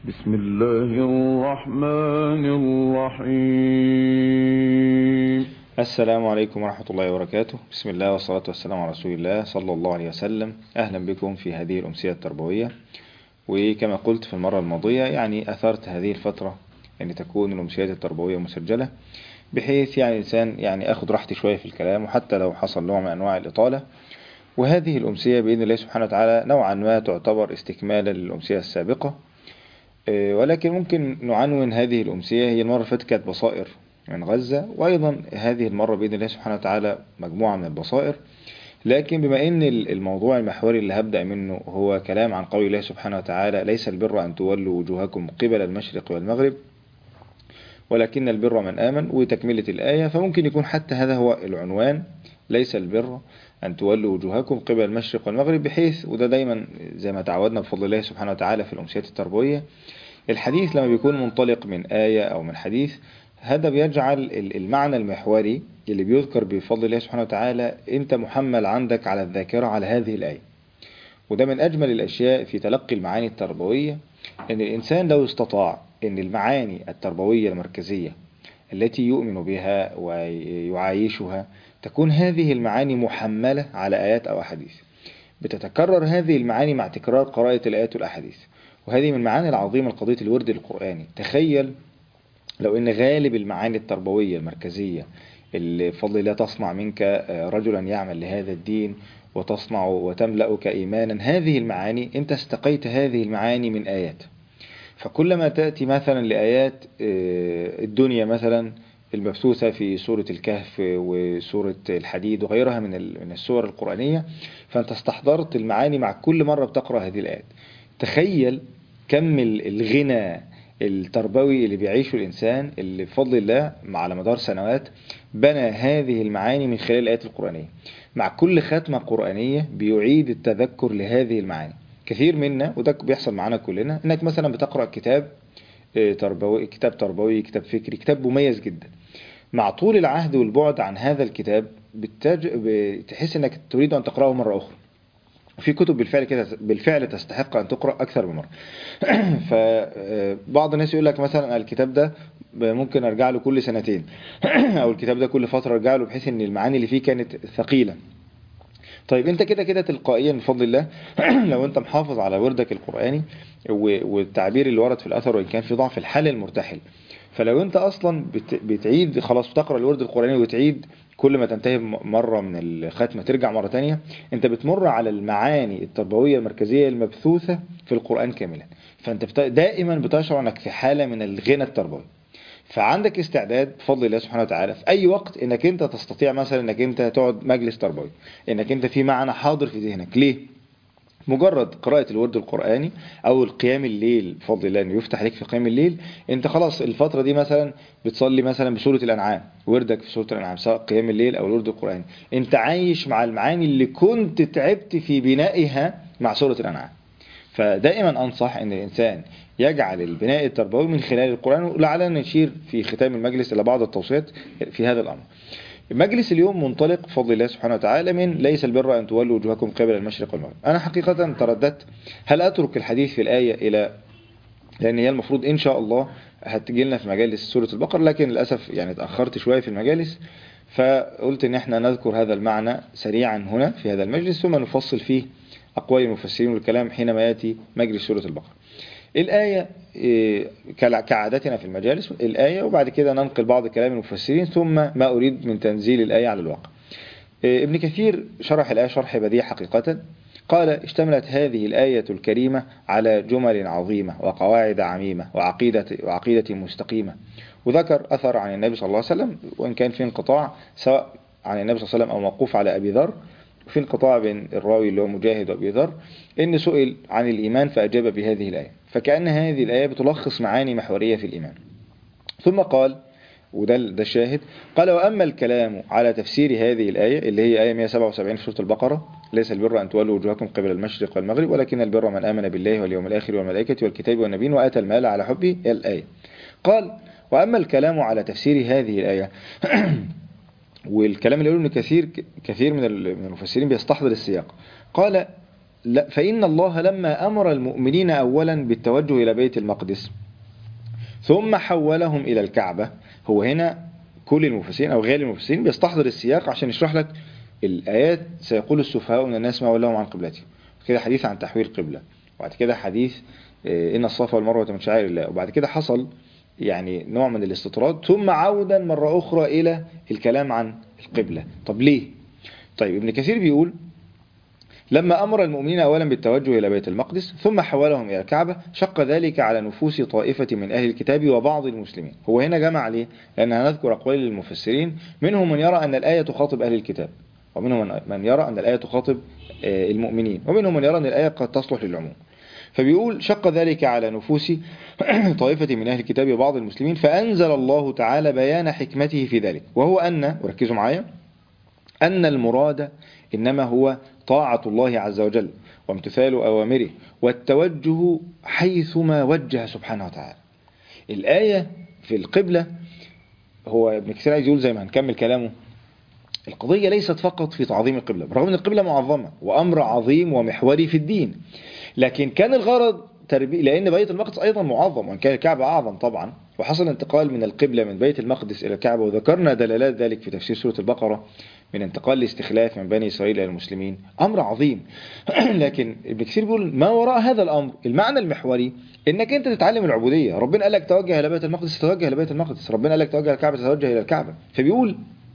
بسم الله الرحمن الرحيم السلام عليكم ورحمة الله وبركاته بسم الله والصلاة والسلام على رسول الله صلى الله عليه وسلم أهلا بكم في هذه الأمسية التربوية وكما قلت في المرة الماضية يعني أثرت هذه الفترة أن تكون الأمسيات التربوية مسجلة بحيث يعني الإنسان يعني أخذ راحتي شوية في الكلام وحتى لو حصل نوع من أنواع الإطالة وهذه الأمسية بإذن الله سبحانه وتعالى نوعا ما تعتبر استكمالا للأمسية السابقة ولكن ممكن نعنون هذه الأمسية هي المرة اللي فاتت كانت بصائر من غزة وأيضا هذه المرة بإذن الله سبحانه وتعالى مجموعة من البصائر لكن بما أن الموضوع المحوري اللي هبدأ منه هو كلام عن قول الله سبحانه وتعالى ليس البر أن تولوا وجوهكم قبل المشرق والمغرب ولكن البر من آمن وتكملة الآية فممكن يكون حتى هذا هو العنوان ليس البر أن تولوا وجوهكم قبل المشرق والمغرب بحيث وده دايما زي ما تعودنا بفضل الله سبحانه وتعالى في الأمسيات التربوية الحديث لما بيكون منطلق من آية أو من حديث هذا بيجعل المعنى المحوري اللي بيذكر بفضل الله سبحانه وتعالى انت محمل عندك على الذاكرة على هذه الآية وده من أجمل الأشياء في تلقي المعاني التربوية أن الإنسان لو استطاع أن المعاني التربوية المركزية التي يؤمن بها ويعايشها تكون هذه المعاني محملة على آيات أو أحاديث بتتكرر هذه المعاني مع تكرار قراءة الآيات والأحاديث وهذه من المعاني العظيمة لقضية الورد القرآني تخيل لو ان غالب المعاني التربوية المركزية اللي بفضل الله تصنع منك رجلا يعمل لهذا الدين وتصنع وتملأك إيمانا هذه المعاني انت استقيت هذه المعاني من آيات فكلما تأتي مثلا لآيات الدنيا مثلا المبثوثة في سورة الكهف وسورة الحديد وغيرها من من السور القرآنية فأنت استحضرت المعاني مع كل مرة بتقرأ هذه الآيات تخيل كم الغنى التربوي اللي بيعيشه الإنسان اللي بفضل الله على مدار سنوات بنى هذه المعاني من خلال الآيات القرآنية مع كل ختمة قرآنية بيعيد التذكر لهذه المعاني كثير منا وده بيحصل معنا كلنا انك مثلا بتقرأ كتاب تربوي كتاب تربوي كتاب فكري كتاب مميز جدا مع طول العهد والبعد عن هذا الكتاب بتج... بتحس انك تريد ان تقرأه مرة اخرى في كتب بالفعل كده بالفعل تستحق ان تقرا اكثر من مره فبعض الناس يقول لك مثلا الكتاب ده ممكن ارجع له كل سنتين او الكتاب ده كل فتره ارجع له بحيث ان المعاني اللي فيه كانت ثقيله طيب انت كده كده تلقائيا بفضل الله لو انت محافظ على وردك القراني والتعبير اللي ورد في الاثر وان كان في ضعف الحال المرتحل فلو انت اصلا بتعيد خلاص بتقرا الورد القراني وتعيد كل ما تنتهي مرة من الختمة ترجع مرة تانية انت بتمر على المعاني التربوية المركزية المبثوثة في القرآن كاملا فانت دائما بتشعر انك في حالة من الغنى التربوي فعندك استعداد بفضل الله سبحانه وتعالى في اي وقت انك انت تستطيع مثلا انك انت تقعد مجلس تربوي انك انت في معنى حاضر في ذهنك ليه مجرد قراءة الورد القرآني أو القيام الليل بفضل الله أنه يفتح لك في قيام الليل أنت خلاص الفترة دي مثلا بتصلي مثلا بسورة الأنعام وردك في سورة الأنعام سواء قيام الليل أو الورد القرآني أنت عايش مع المعاني اللي كنت تعبت في بنائها مع سورة الأنعام فدائما أنصح أن الإنسان يجعل البناء التربوي من خلال القرآن ولعلنا نشير في ختام المجلس إلى بعض التوصيات في هذا الأمر مجلس اليوم منطلق بفضل الله سبحانه وتعالى من ليس البر أن تولوا وجوهكم قبل المشرق والمغرب أنا حقيقة ترددت هل أترك الحديث في الآية إلى لأن هي المفروض إن شاء الله هتجي لنا في مجالس سورة البقرة لكن للأسف يعني اتأخرت شوية في المجالس فقلت إن احنا نذكر هذا المعنى سريعا هنا في هذا المجلس ثم نفصل فيه أقوال المفسرين والكلام حينما يأتي مجلس سورة البقرة الآية كعادتنا في المجالس الآية وبعد كده ننقل بعض كلام المفسرين ثم ما أريد من تنزيل الآية على الواقع ابن كثير شرح الآية شرح بديع حقيقة قال اشتملت هذه الآية الكريمة على جمل عظيمة وقواعد عميمة وعقيدة, وعقيدة مستقيمة وذكر أثر عن النبي صلى الله عليه وسلم وإن كان في انقطاع سواء عن النبي صلى الله عليه وسلم أو موقوف على أبي ذر في انقطاع بين الراوي اللي هو مجاهد وأبي ذر إن سئل عن الإيمان فأجاب بهذه الآية فكأن هذه الآية بتلخص معاني محورية في الإيمان ثم قال وده ده الشاهد قال وأما الكلام على تفسير هذه الآية اللي هي آية 177 في سورة البقرة ليس البر أن تولوا وجوهكم قبل المشرق والمغرب ولكن البر من آمن بالله واليوم الآخر والملائكة والكتاب والنبيين وآتى المال على حبه الآية قال وأما الكلام على تفسير هذه الآية والكلام اللي يقوله ابن كثير كثير من المفسرين بيستحضر السياق قال لا فإن الله لما أمر المؤمنين أولا بالتوجه إلى بيت المقدس ثم حولهم إلى الكعبة هو هنا كل المفسرين أو غالب المفسرين بيستحضر السياق عشان يشرح لك الآيات سيقول السفهاء من الناس ما ولاهم عن قبلتهم كده حديث عن تحويل قبلة وبعد كده حديث آه، إن الصفا والمروة من شعائر الله وبعد كده حصل يعني نوع من الاستطراد ثم عودا مرة أخرى إلى الكلام عن القبلة طب ليه؟ طيب ابن كثير بيقول لما أمر المؤمنين أولا بالتوجه إلى بيت المقدس ثم حولهم إلى الكعبة شق ذلك على نفوس طائفة من أهل الكتاب وبعض المسلمين هو هنا جمع ليه؟ لأن هنذكر أقوال للمفسرين منهم من يرى أن الآية تخاطب أهل الكتاب ومنهم من- من يرى أن الآية تخاطب آه، المؤمنين ومنهم من يرى أن الآية قد تصلح للعموم فبيقول شق ذلك على نفوس طائفة من أهل الكتاب وبعض المسلمين فأنزل الله تعالى بيان حكمته في ذلك وهو أن وركزوا معايا أن المراد إنما هو طاعة الله عز وجل وامتثال أوامره والتوجه حيثما وجه سبحانه وتعالى الآية في القبلة هو ابن كثير عايز يقول زي ما هنكمل كلامه القضية ليست فقط في تعظيم القبلة برغم أن القبلة معظمة وأمر عظيم ومحوري في الدين لكن كان الغرض تربية لأن بيت المقدس أيضا معظم وإن كان الكعبة أعظم طبعا وحصل انتقال من القبلة من بيت المقدس إلى الكعبة وذكرنا دلالات ذلك في تفسير سورة البقرة من انتقال الاستخلاف من بني إسرائيل إلى المسلمين أمر عظيم لكن ابن كثير بيقول ما وراء هذا الأمر المعنى المحوري إنك أنت تتعلم العبودية ربنا قال لك توجه إلى بيت المقدس توجه إلى بيت المقدس ربنا قال لك توجه إلى الكعبة توجه إلى الكعبة فبيقول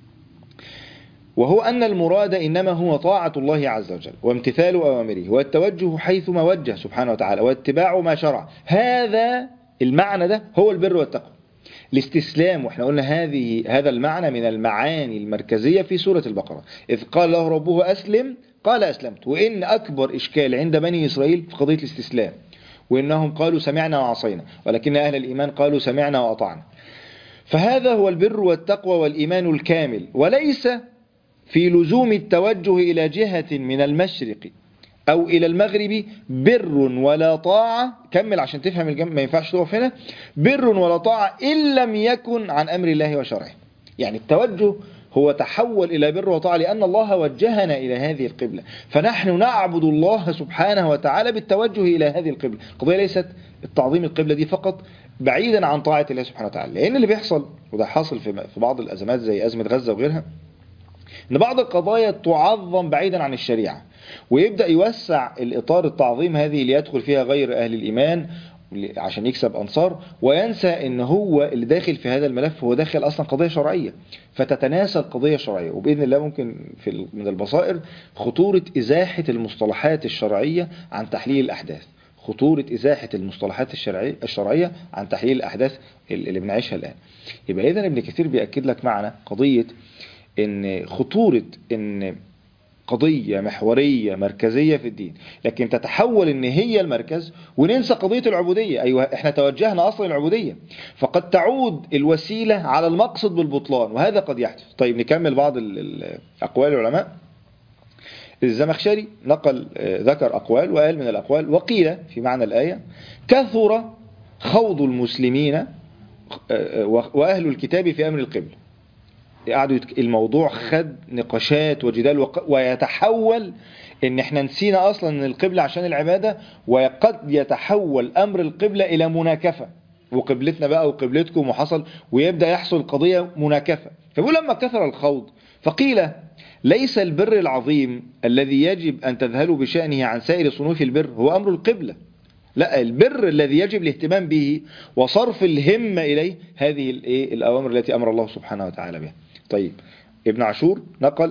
وهو أن المراد إنما هو طاعة الله عز وجل وامتثال أوامره والتوجه حيثما وجه سبحانه وتعالى واتباع ما شرع هذا المعنى ده هو البر والتقوى الاستسلام واحنا قلنا هذه هذا المعنى من المعاني المركزية في سورة البقرة إذ قال له ربه أسلم قال أسلمت وإن أكبر إشكال عند بني إسرائيل في قضية الاستسلام وإنهم قالوا سمعنا وعصينا ولكن أهل الإيمان قالوا سمعنا وأطعنا فهذا هو البر والتقوى والإيمان الكامل وليس في لزوم التوجه إلى جهة من المشرق أو إلى المغرب بر ولا طاعة كمل عشان تفهم الجمع ما ينفعش تقف هنا بر ولا طاعة إن لم يكن عن أمر الله وشرعه يعني التوجه هو تحول إلى بر وطاعة لأن الله وجهنا إلى هذه القبلة فنحن نعبد الله سبحانه وتعالى بالتوجه إلى هذه القبلة القضية ليست التعظيم القبلة دي فقط بعيدا عن طاعة الله سبحانه وتعالى لأن اللي بيحصل وده حاصل في في بعض الأزمات زي أزمة غزة وغيرها ان بعض القضايا تعظم بعيدا عن الشريعة ويبدأ يوسع الإطار التعظيم هذه ليدخل فيها غير أهل الإيمان عشان يكسب أنصار وينسى ان هو اللي داخل في هذا الملف هو داخل أصلا قضية شرعية فتتناسى القضية الشرعية وبإذن الله ممكن في من البصائر خطورة إزاحة المصطلحات الشرعية عن تحليل الأحداث خطورة إزاحة المصطلحات الشرعية, الشرعية عن تحليل الأحداث اللي بنعيشها الآن يبقى إذن ابن كثير بيأكد لك معنا قضية ان خطورة ان قضية محورية مركزية في الدين لكن تتحول ان هي المركز وننسى قضية العبودية ايوه احنا توجهنا اصلا العبودية فقد تعود الوسيلة على المقصد بالبطلان وهذا قد يحدث طيب نكمل بعض اقوال العلماء الزمخشري نقل ذكر اقوال وقال من الاقوال وقيل في معنى الاية كثر خوض المسلمين واهل الكتاب في امر القبل قعدوا يتك... الموضوع خد نقاشات وجدال وق... ويتحول ان احنا نسينا اصلا ان القبلة عشان العبادة وقد يتحول امر القبلة الى مناكفة وقبلتنا بقى وقبلتكم وحصل ويبدأ يحصل قضية مناكفة فبيقول لما كثر الخوض فقيل ليس البر العظيم الذي يجب ان تذهلوا بشأنه عن سائر صنوف البر هو امر القبلة لا البر الذي يجب الاهتمام به وصرف الهمة إليه هذه الأوامر التي أمر الله سبحانه وتعالى بها طيب ابن عاشور نقل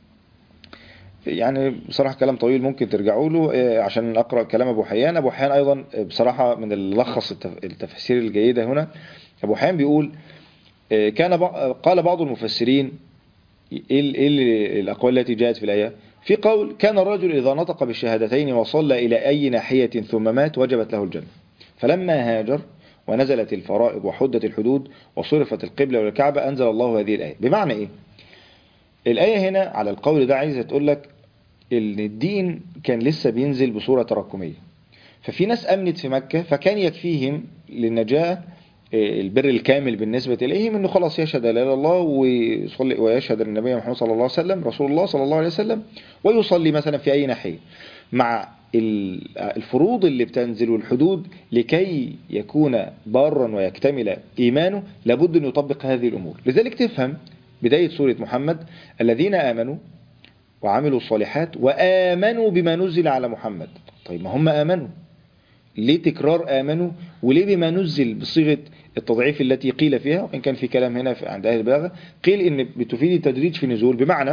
يعني بصراحة كلام طويل ممكن ترجعوا له عشان أقرأ كلام أبو حيان أبو حيان أيضا بصراحة من اللخص التفسير الجيدة هنا أبو حيان بيقول كان قال بعض المفسرين إيه الأقوال التي جاءت في الآية في قول كان الرجل إذا نطق بالشهادتين وصلى إلى أي ناحية ثم مات وجبت له الجنة فلما هاجر ونزلت الفرائض وحدت الحدود وصرفت القبلة والكعبة أنزل الله هذه الآية بمعنى إيه؟ الآية هنا على القول ده عايزة تقول لك إن الدين كان لسه بينزل بصورة تراكمية ففي ناس أمنت في مكة فكان يكفيهم للنجاة البر الكامل بالنسبة إليهم أنه خلاص يشهد لا إله إلا الله ويصلي ويشهد النبي محمد صلى الله عليه وسلم رسول الله صلى الله عليه وسلم ويصلي مثلا في أي ناحية مع ال- الفروض اللي بتنزل والحدود لكي يكون بارا ويكتمل إيمانه لابد أن يطبق هذه الأمور لذلك تفهم بداية سورة محمد الذين آمنوا وعملوا الصالحات وآمنوا بما نزل على محمد طيب ما هم آمنوا ليه تكرار آمنوا وليه بما نزل بصيغة التضعيف التي قيل فيها وإن كان في كلام هنا في- عند أهل البلاغة قيل إن بتفيد التدريج في النزول بمعنى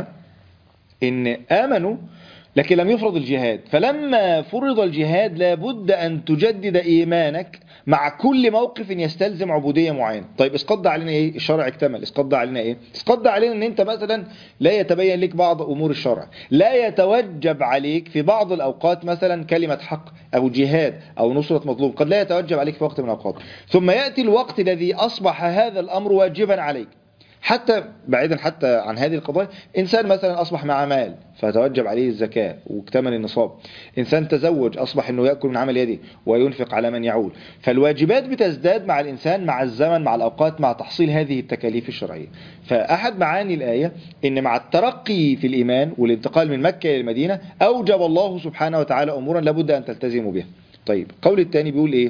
إن آمنوا لكن لم يفرض الجهاد فلما فرض الجهاد لابد أن تجدد إيمانك مع كل موقف يستلزم عبودية معينة طيب اسقط علينا إيه الشرع اكتمل اسقط علينا إيه اسقط علينا أن أنت مثلا لا يتبين لك بعض أمور الشرع لا يتوجب عليك في بعض الأوقات مثلا كلمة حق أو جهاد أو نصرة مطلوب قد لا يتوجب عليك في وقت من الأوقات ثم يأتي الوقت الذي أصبح هذا الأمر واجبا عليك حتى بعيدا حتى عن هذه القضايا إنسان مثلا أصبح مع مال فتوجب عليه الزكاة واكتمل النصاب إنسان تزوج أصبح أنه يأكل من عمل يده وينفق على من يعول فالواجبات بتزداد مع الإنسان مع الزمن مع الأوقات مع تحصيل هذه التكاليف الشرعية فأحد معاني الآية أن مع الترقي في الإيمان والانتقال من مكة إلى المدينة أوجب الله سبحانه وتعالى أمورا لابد أن تلتزموا بها طيب قول الثاني بيقول إيه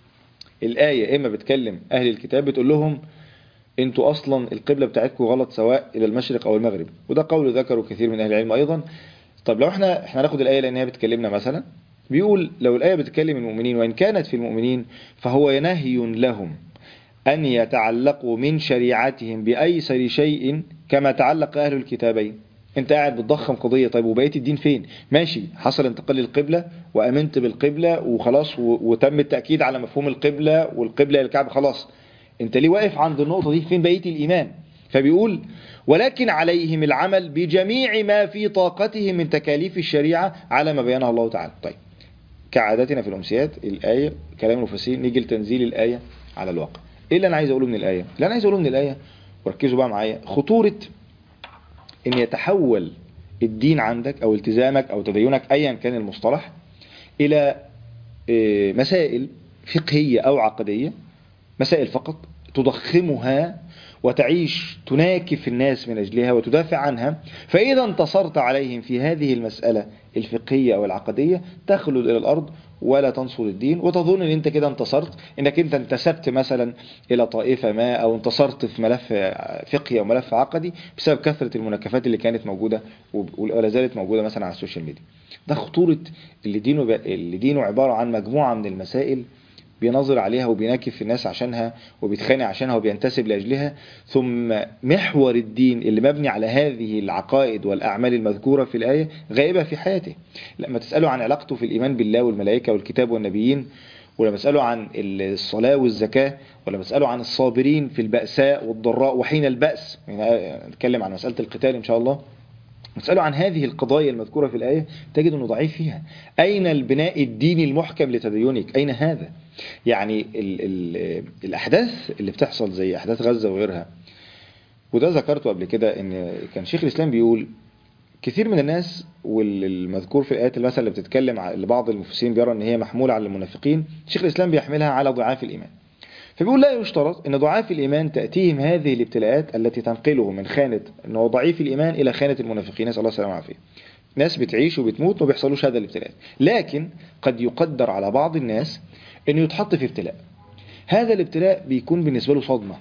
الآية إما بتكلم أهل الكتاب بتقول لهم انتوا اصلا القبلة بتاعتكم غلط سواء الى المشرق او المغرب وده قول ذكره كثير من اهل العلم ايضا طب لو احنا احنا ناخد الايه لان هي بتكلمنا مثلا بيقول لو الايه بتكلم المؤمنين وان كانت في المؤمنين فهو نهي لهم ان يتعلقوا من شريعتهم بايسر شيء كما تعلق اهل الكتابين انت قاعد بتضخم قضيه طيب وبقيه الدين فين ماشي حصل انتقال للقبله وامنت بالقبله وخلاص و- وتم التاكيد على مفهوم القبله والقبله للكعبه خلاص انت ليه واقف عند النقطة دي فين بقية الإيمان فبيقول ولكن عليهم العمل بجميع ما في طاقتهم من تكاليف الشريعة على ما بينها الله تعالى طيب كعادتنا في الأمسيات الآية كلام المفسرين نيجي لتنزيل الآية على الواقع إيه اللي أنا عايز أقوله من الآية اللي أنا عايز أقوله من الآية وركزوا بقى معايا خطورة إن يتحول الدين عندك أو التزامك أو تدينك أيا كان المصطلح إلى إيه، مسائل فقهية أو عقدية مسائل فقط تضخمها وتعيش تناكف الناس من أجلها وتدافع عنها فإذا انتصرت عليهم في هذه المسألة الفقهية أو العقدية تخلد إلى الأرض ولا تنصر الدين وتظن ان انت كده انتصرت انك انت انتسبت مثلا الى طائفة ما او انتصرت في ملف فقهي او ملف عقدي بسبب كثرة المناكفات اللي كانت موجودة ولا زالت موجودة مثلا على السوشيال ميديا ده خطورة اللي دينه, اللي دينه عبارة عن مجموعة من المسائل بينظر عليها وبيناكف الناس عشانها وبيتخانق عشانها وبينتسب لأجلها ثم محور الدين اللي مبني على هذه العقائد والأعمال المذكورة في الآية غائبة في حياته لما تسأله عن علاقته في الإيمان بالله والملائكة والكتاب والنبيين ولما تسأله عن الصلاة والزكاة ولما تسأله عن الصابرين في البأساء والضراء وحين البأس يعني نتكلم عن مسألة القتال إن شاء الله نسأله عن هذه القضايا المذكورة في الآية تجد أنه ضعيف فيها أين البناء الديني المحكم لتدينك أين هذا يعني ال ال الأحداث اللي بتحصل زي أحداث غزة وغيرها وده ذكرته قبل كده أن كان شيخ الإسلام بيقول كثير من الناس والمذكور في الآيات المثل اللي بتتكلم اللي بعض المفسرين بيرى أن هي محمولة على المنافقين شيخ الإسلام بيحملها على ضعاف الإيمان فبيقول لا يشترط ان ضعاف الايمان تاتيهم هذه الابتلاءات التي تنقله من خانه انه ضعيف الايمان الى خانه المنافقين نسال الله السلامه والعافيه ناس بتعيش وبتموت ما بيحصلوش هذا الابتلاء لكن قد يقدر على بعض الناس انه يتحط في ابتلاء هذا الابتلاء بيكون بالنسبه له صدمه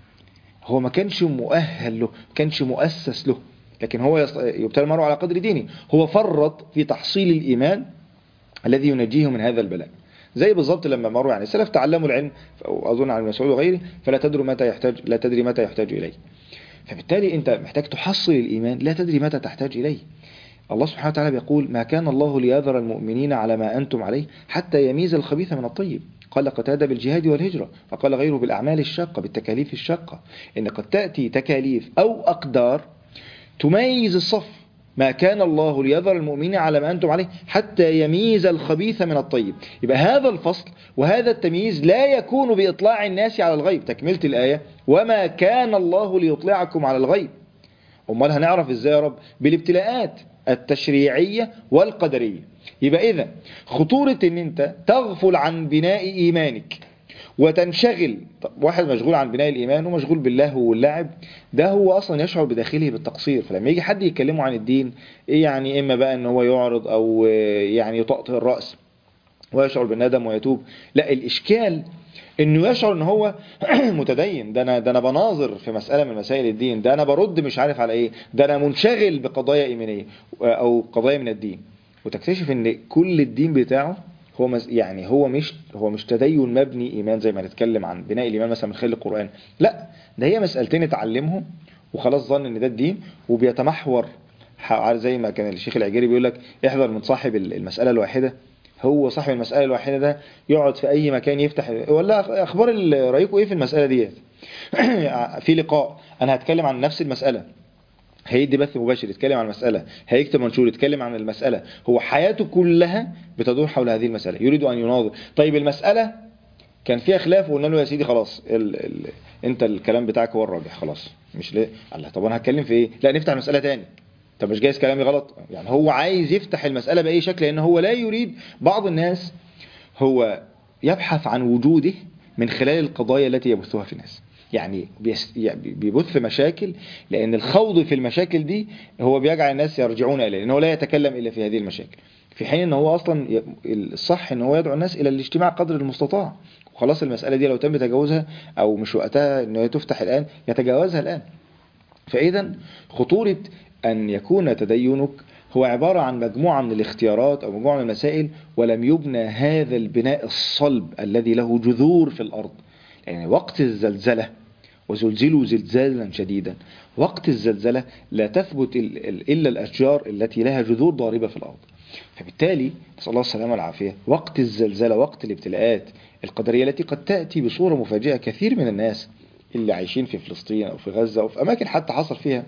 هو ما كانش مؤهل له ما كانش مؤسس له لكن هو يبتلى المرء على قدر دينه هو فرط في تحصيل الايمان الذي ينجيه من هذا البلاء زي بالظبط لما مروا يعني السلف تعلموا العلم اظن عن مسعود وغيره فلا تدري متى يحتاج لا تدري متى يحتاج اليه فبالتالي انت محتاج تحصل الايمان لا تدري متى تحتاج اليه الله سبحانه وتعالى بيقول ما كان الله ليذر المؤمنين على ما انتم عليه حتى يميز الخبيث من الطيب قال قتادة بالجهاد والهجرة وقال غيره بالأعمال الشاقة بالتكاليف الشاقة إن قد تأتي تكاليف أو أقدار تميز الصف ما كان الله ليذر المؤمنين على ما أنتم عليه حتى يميز الخبيث من الطيب يبقى هذا الفصل وهذا التمييز لا يكون بإطلاع الناس على الغيب تكملة الآية وما كان الله ليطلعكم على الغيب أمال هنعرف إزاي يا رب بالابتلاءات التشريعية والقدرية يبقى إذا خطورة أن أنت تغفل عن بناء إيمانك وتنشغل طب واحد مشغول عن بناء الإيمان ومشغول بالله واللعب ده هو أصلا يشعر بداخله بالتقصير فلما يجي حد يكلمه عن الدين إيه يعني إما بقى إن هو يعرض أو يعني يطأطئ الرأس ويشعر بالندم ويتوب لا الإشكال انه يشعر ان هو متدين ده انا ده انا بناظر في مساله من مسائل الدين ده انا برد مش عارف على ايه ده انا منشغل بقضايا ايمانيه او قضايا من الدين وتكتشف ان كل الدين بتاعه هو مز... يعني هو مش هو مش تدين مبني ايمان زي ما نتكلم عن بناء الايمان مثلا من خلال القران لا ده هي مسالتين اتعلمهم وخلاص ظن ان ده الدين وبيتمحور زي ما كان الشيخ العجيري بيقول لك احذر من صاحب المساله الواحده هو صاحب المسألة الواحدة ده يقعد في أي مكان يفتح ولا أخبار رأيكم إيه في المسألة ديت في لقاء أنا هتكلم عن نفس المسألة هيدي بث مباشر يتكلم عن المسألة هيكتب منشور يتكلم عن المسألة هو حياته كلها بتدور حول هذه المسألة يريد أن يناظر طيب المسألة كان فيها خلاف وقلنا له يا سيدي خلاص ال ال انت الكلام بتاعك هو الراجح خلاص مش ليه الله طب انا هتكلم في ايه لا نفتح المسألة تاني طب مش جايز كلامي غلط يعني هو عايز يفتح المسألة بأي شكل لأن هو لا يريد بعض الناس هو يبحث عن وجوده من خلال القضايا التي يبثها في الناس يعني بيبث مشاكل لأن الخوض في المشاكل دي هو بيجعل الناس يرجعون إليه لأنه لا يتكلم إلا في هذه المشاكل في حين ان هو اصلا الصح ان هو يدعو الناس الى الاجتماع قدر المستطاع وخلاص المسألة دي لو تم تجاوزها او مش وقتها ان هي تفتح الان يتجاوزها الان فاذا خطورة أن يكون تدينك هو عبارة عن مجموعة من الاختيارات أو مجموعة من المسائل ولم يبنى هذا البناء الصلب الذي له جذور في الأرض يعني وقت الزلزلة وزلزلوا زلزالا شديدا وقت الزلزلة لا تثبت إلا الأشجار التي لها جذور ضاربة في الأرض فبالتالي نسأل الله السلامة والعافية وقت الزلزلة وقت الابتلاءات القدرية التي قد تأتي بصورة مفاجئة كثير من الناس اللي عايشين في فلسطين أو في غزة أو في أماكن حتى حصل فيها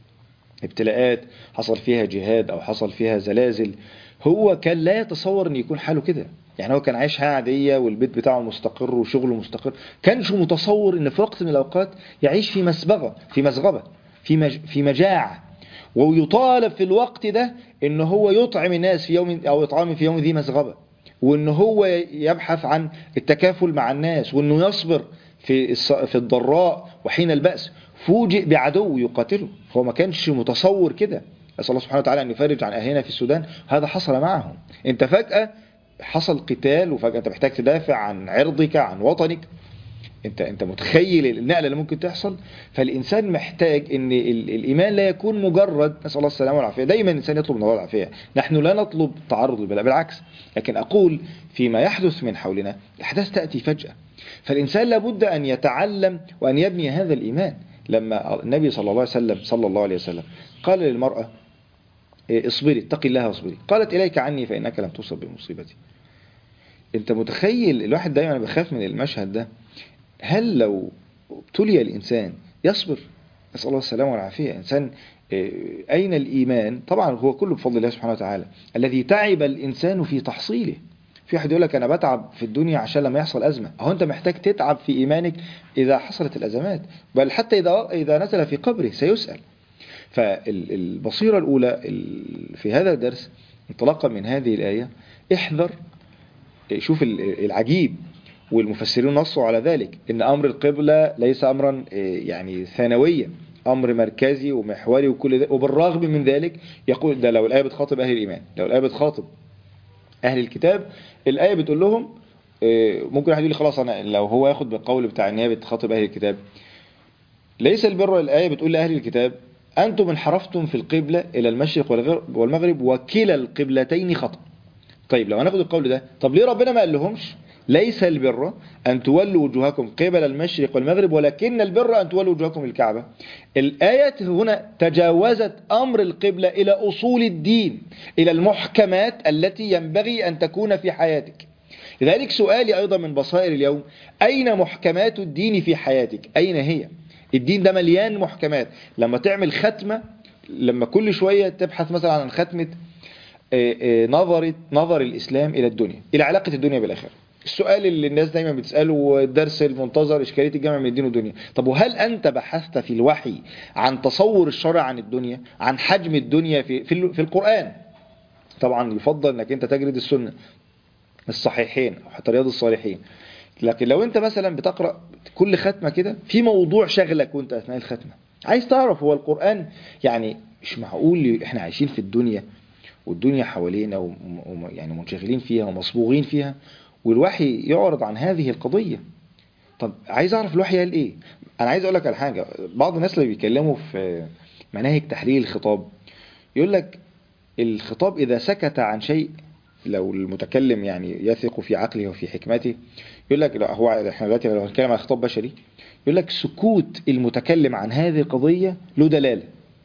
ابتلاءات حصل فيها جهاد او حصل فيها زلازل هو كان لا يتصور ان يكون حاله كده يعني هو كان عايش حياه عاديه والبيت بتاعه مستقر وشغله مستقر كانش متصور ان في وقت من الاوقات يعيش في مسبغه في مسغبه في مج... في مجاعه ويطالب في الوقت ده ان هو يطعم الناس في يوم او يطعم في يوم ذي مسغبه وان هو يبحث عن التكافل مع الناس وانه يصبر في في الضراء وحين البأس فوجئ بعدو يقاتله هو ما كانش متصور كده أسأل الله سبحانه وتعالى أن يفرج عن أهلنا في السودان هذا حصل معهم أنت فجأة حصل قتال وفجأة أنت محتاج تدافع عن عرضك عن وطنك انت انت متخيل النقله اللي ممكن تحصل فالانسان محتاج ان الايمان لا يكون مجرد نسال الله السلامه والعافيه دايما الانسان يطلب الله العافيه نحن لا نطلب تعرض البلاء بالعكس لكن اقول فيما يحدث من حولنا الاحداث تاتي فجاه فالانسان لابد ان يتعلم وان يبني هذا الايمان لما النبي صلى الله عليه وسلم صلى الله عليه وسلم قال للمرأة اصبري اتقي الله واصبري قالت إليك عني فإنك لم تصب بمصيبتي انت متخيل الواحد دايما بيخاف من المشهد ده هل لو ابتلي الإنسان يصبر نسأل الله السلامة والعافية إنسان أين الإيمان طبعا هو كله بفضل الله سبحانه وتعالى الذي تعب الإنسان في تحصيله في واحد يقول لك أنا بتعب في الدنيا عشان لما يحصل أزمة أهو أنت محتاج تتعب في إيمانك إذا حصلت الأزمات بل حتى إذا إذا نزل في قبره سيسأل فالبصيرة الأولى في هذا الدرس انطلاقا من هذه الآية احذر شوف العجيب والمفسرين نصوا على ذلك ان امر القبلة ليس امرا يعني ثانويا امر مركزي ومحوري وكل ده وبالرغم من ذلك يقول ده لو الايه بتخاطب اهل الايمان لو الايه بتخاطب اهل الكتاب الايه بتقول لهم ممكن واحد يقول لي خلاص انا لو هو ياخد بالقول بتاع ان هي بتخاطب اهل الكتاب ليس البر الايه بتقول لاهل الكتاب انتم انحرفتم في القبلة الى المشرق والمغرب وكلا القبلتين خطأ طيب لو هناخد القول ده طب ليه ربنا ما قال لهمش ليس البر أن تولوا وجوهكم قبل المشرق والمغرب ولكن البر أن تولوا وجوهكم الكعبة الآية هنا تجاوزت أمر القبلة إلى أصول الدين إلى المحكمات التي ينبغي أن تكون في حياتك لذلك سؤالي أيضا من بصائر اليوم أين محكمات الدين في حياتك أين هي الدين ده مليان محكمات لما تعمل ختمة لما كل شوية تبحث مثلا عن ختمة نظر نظر الإسلام إلى الدنيا إلى علاقة الدنيا بالآخرة السؤال اللي الناس دايما بتسأله والدرس المنتظر إشكالية الجامع من الدين والدنيا طب وهل أنت بحثت في الوحي عن تصور الشرع عن الدنيا عن حجم الدنيا في, في, في القرآن طبعا يفضل أنك أنت تجرد السنة الصحيحين أو حتى رياض الصالحين لكن لو انت مثلا بتقرا كل ختمه كده في موضوع شغلك وانت اثناء الختمه عايز تعرف هو القران يعني مش معقول احنا عايشين في الدنيا والدنيا حوالينا وم- وم- يعني منشغلين فيها ومصبوغين فيها والوحي يعرض عن هذه القضيه طب عايز اعرف الوحي قال ايه انا عايز اقول لك على حاجه بعض الناس اللي بيتكلموا في مناهج تحليل الخطاب يقول لك الخطاب اذا سكت عن شيء لو المتكلم يعني يثق في عقله وفي حكمته يقول لك لا هو احنا دلوقتي لو هنتكلم عن خطاب بشري يقول لك سكوت المتكلم عن هذه القضيه له دلاله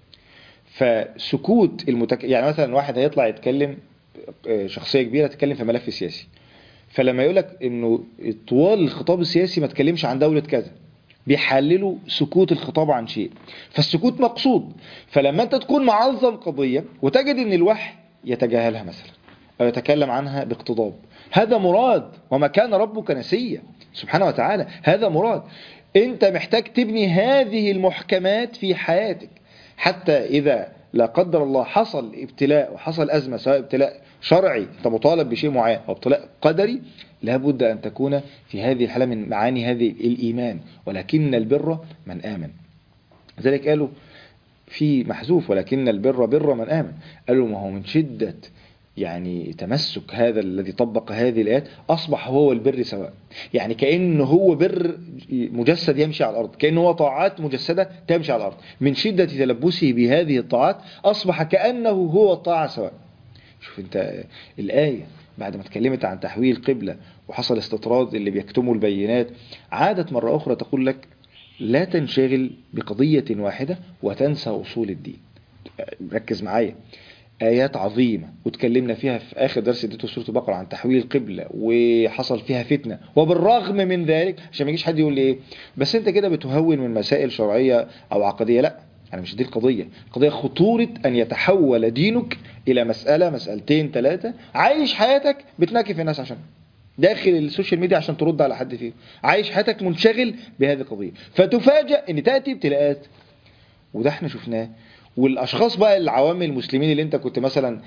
فسكوت المتك... يعني مثلا واحد هيطلع يتكلم آه، شخصيه كبيره تتكلم في ملف سياسي فلما يقول لك انه طوال الخطاب السياسي ما تكلمش عن دوله كذا بيحللوا سكوت الخطاب عن شيء فالسكوت مقصود فلما انت تكون معظم قضيه وتجد ان الوحي يتجاهلها مثلا او يتكلم عنها باقتضاب هذا مراد وما كان ربك نسيا سبحانه وتعالى هذا مراد انت محتاج تبني هذه المحكمات في حياتك حتى إذا لا قدر الله حصل ابتلاء وحصل أزمة سواء ابتلاء شرعي أنت مطالب بشيء معين أو ابتلاء قدري لابد أن تكون في هذه الحالة من معاني هذه الإيمان ولكن البر من آمن لذلك قالوا في محذوف ولكن البر بر من آمن قالوا ما هو من شدة يعني تمسك هذا الذي طبق هذه الآيات أصبح هو البر سواء يعني كأنه هو بر مجسد يمشي على الأرض كأنه هو طاعات مجسدة تمشي على الأرض من شدة تلبسه بهذه الطاعات أصبح كأنه هو الطاعة سواء شوف انت الآية بعد ما اتكلمت عن تحويل قبلة وحصل استطراد اللي بيكتموا البينات عادت مرة أخرى تقول لك لا تنشغل بقضية واحدة وتنسى أصول الدين ركز معايا آيات عظيمة وتكلمنا فيها في آخر درس اديته سورة البقرة عن تحويل القبلة وحصل فيها فتنة وبالرغم من ذلك عشان ما يجيش حد يقول لي إيه بس أنت كده بتهون من مسائل شرعية أو عقدية لا أنا مش دي القضية القضية خطورة أن يتحول دينك إلى مسألة مسألتين ثلاثة عايش حياتك بتناكف الناس عشان داخل السوشيال ميديا عشان ترد على حد فيهم عايش حياتك منشغل بهذه القضية فتفاجأ ان تأتي ابتلاءات وده احنا شفناه والاشخاص بقى العوام المسلمين اللي انت كنت مثلا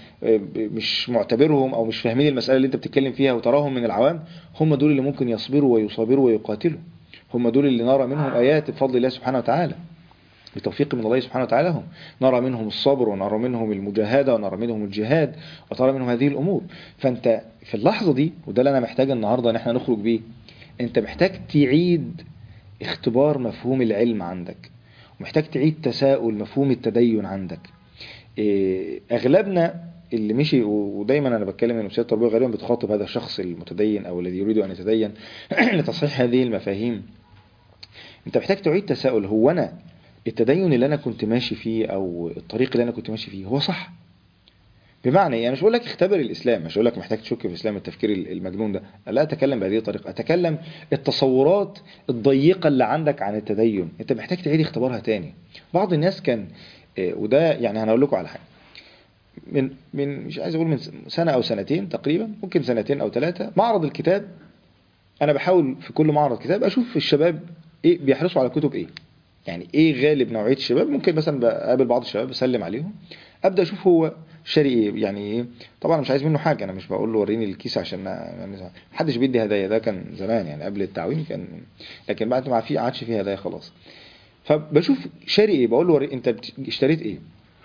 مش معتبرهم او مش فاهمين المسألة اللي انت بتتكلم فيها وتراهم من العوام هم دول اللي ممكن يصبروا ويصابروا ويقاتلوا هم دول اللي نرى منهم ايات بفضل الله سبحانه وتعالى بتوفيق من الله سبحانه وتعالى هم نرى منهم الصبر ونرى منهم المجاهدة ونرى منهم الجهاد وترى منهم هذه الأمور فأنت في اللحظة دي وده اللي أنا محتاج النهاردة أن احنا نخرج بيه أنت محتاج تعيد اختبار مفهوم العلم عندك ومحتاج تعيد تساؤل مفهوم التدين عندك إيه أغلبنا اللي مشي ودايما انا بتكلم ان المسيره التربويه غالبا بتخاطب هذا الشخص المتدين او الذي يريد ان يتدين لتصحيح هذه المفاهيم انت محتاج تعيد تساؤل هو انا التدين اللي انا كنت ماشي فيه او الطريق اللي انا كنت ماشي فيه هو صح بمعنى يعني مش بقول لك اختبر الاسلام مش بقول لك محتاج تشك في الاسلام التفكير المجنون ده لا اتكلم بهذه الطريقه اتكلم التصورات الضيقه اللي عندك عن التدين انت محتاج تعيد اختبارها تاني بعض الناس كان وده يعني هنقول لكم على حاجه من من مش عايز اقول من سنه او سنتين تقريبا ممكن سنتين او ثلاثه معرض الكتاب انا بحاول في كل معرض كتاب اشوف الشباب ايه بيحرصوا على كتب ايه يعني ايه غالب نوعيه الشباب ممكن مثلا بقابل بعض الشباب بسلم عليهم ابدا اشوف هو شاري ايه يعني ايه طبعا مش عايز منه حاجه انا مش بقول له وريني الكيس عشان يعني محدش بيدي هدايا ده كان زمان يعني قبل التعويم كان لكن بعد ما في عادش فيه هدايا خلاص فبشوف شاري ايه بقول له وري انت اشتريت ايه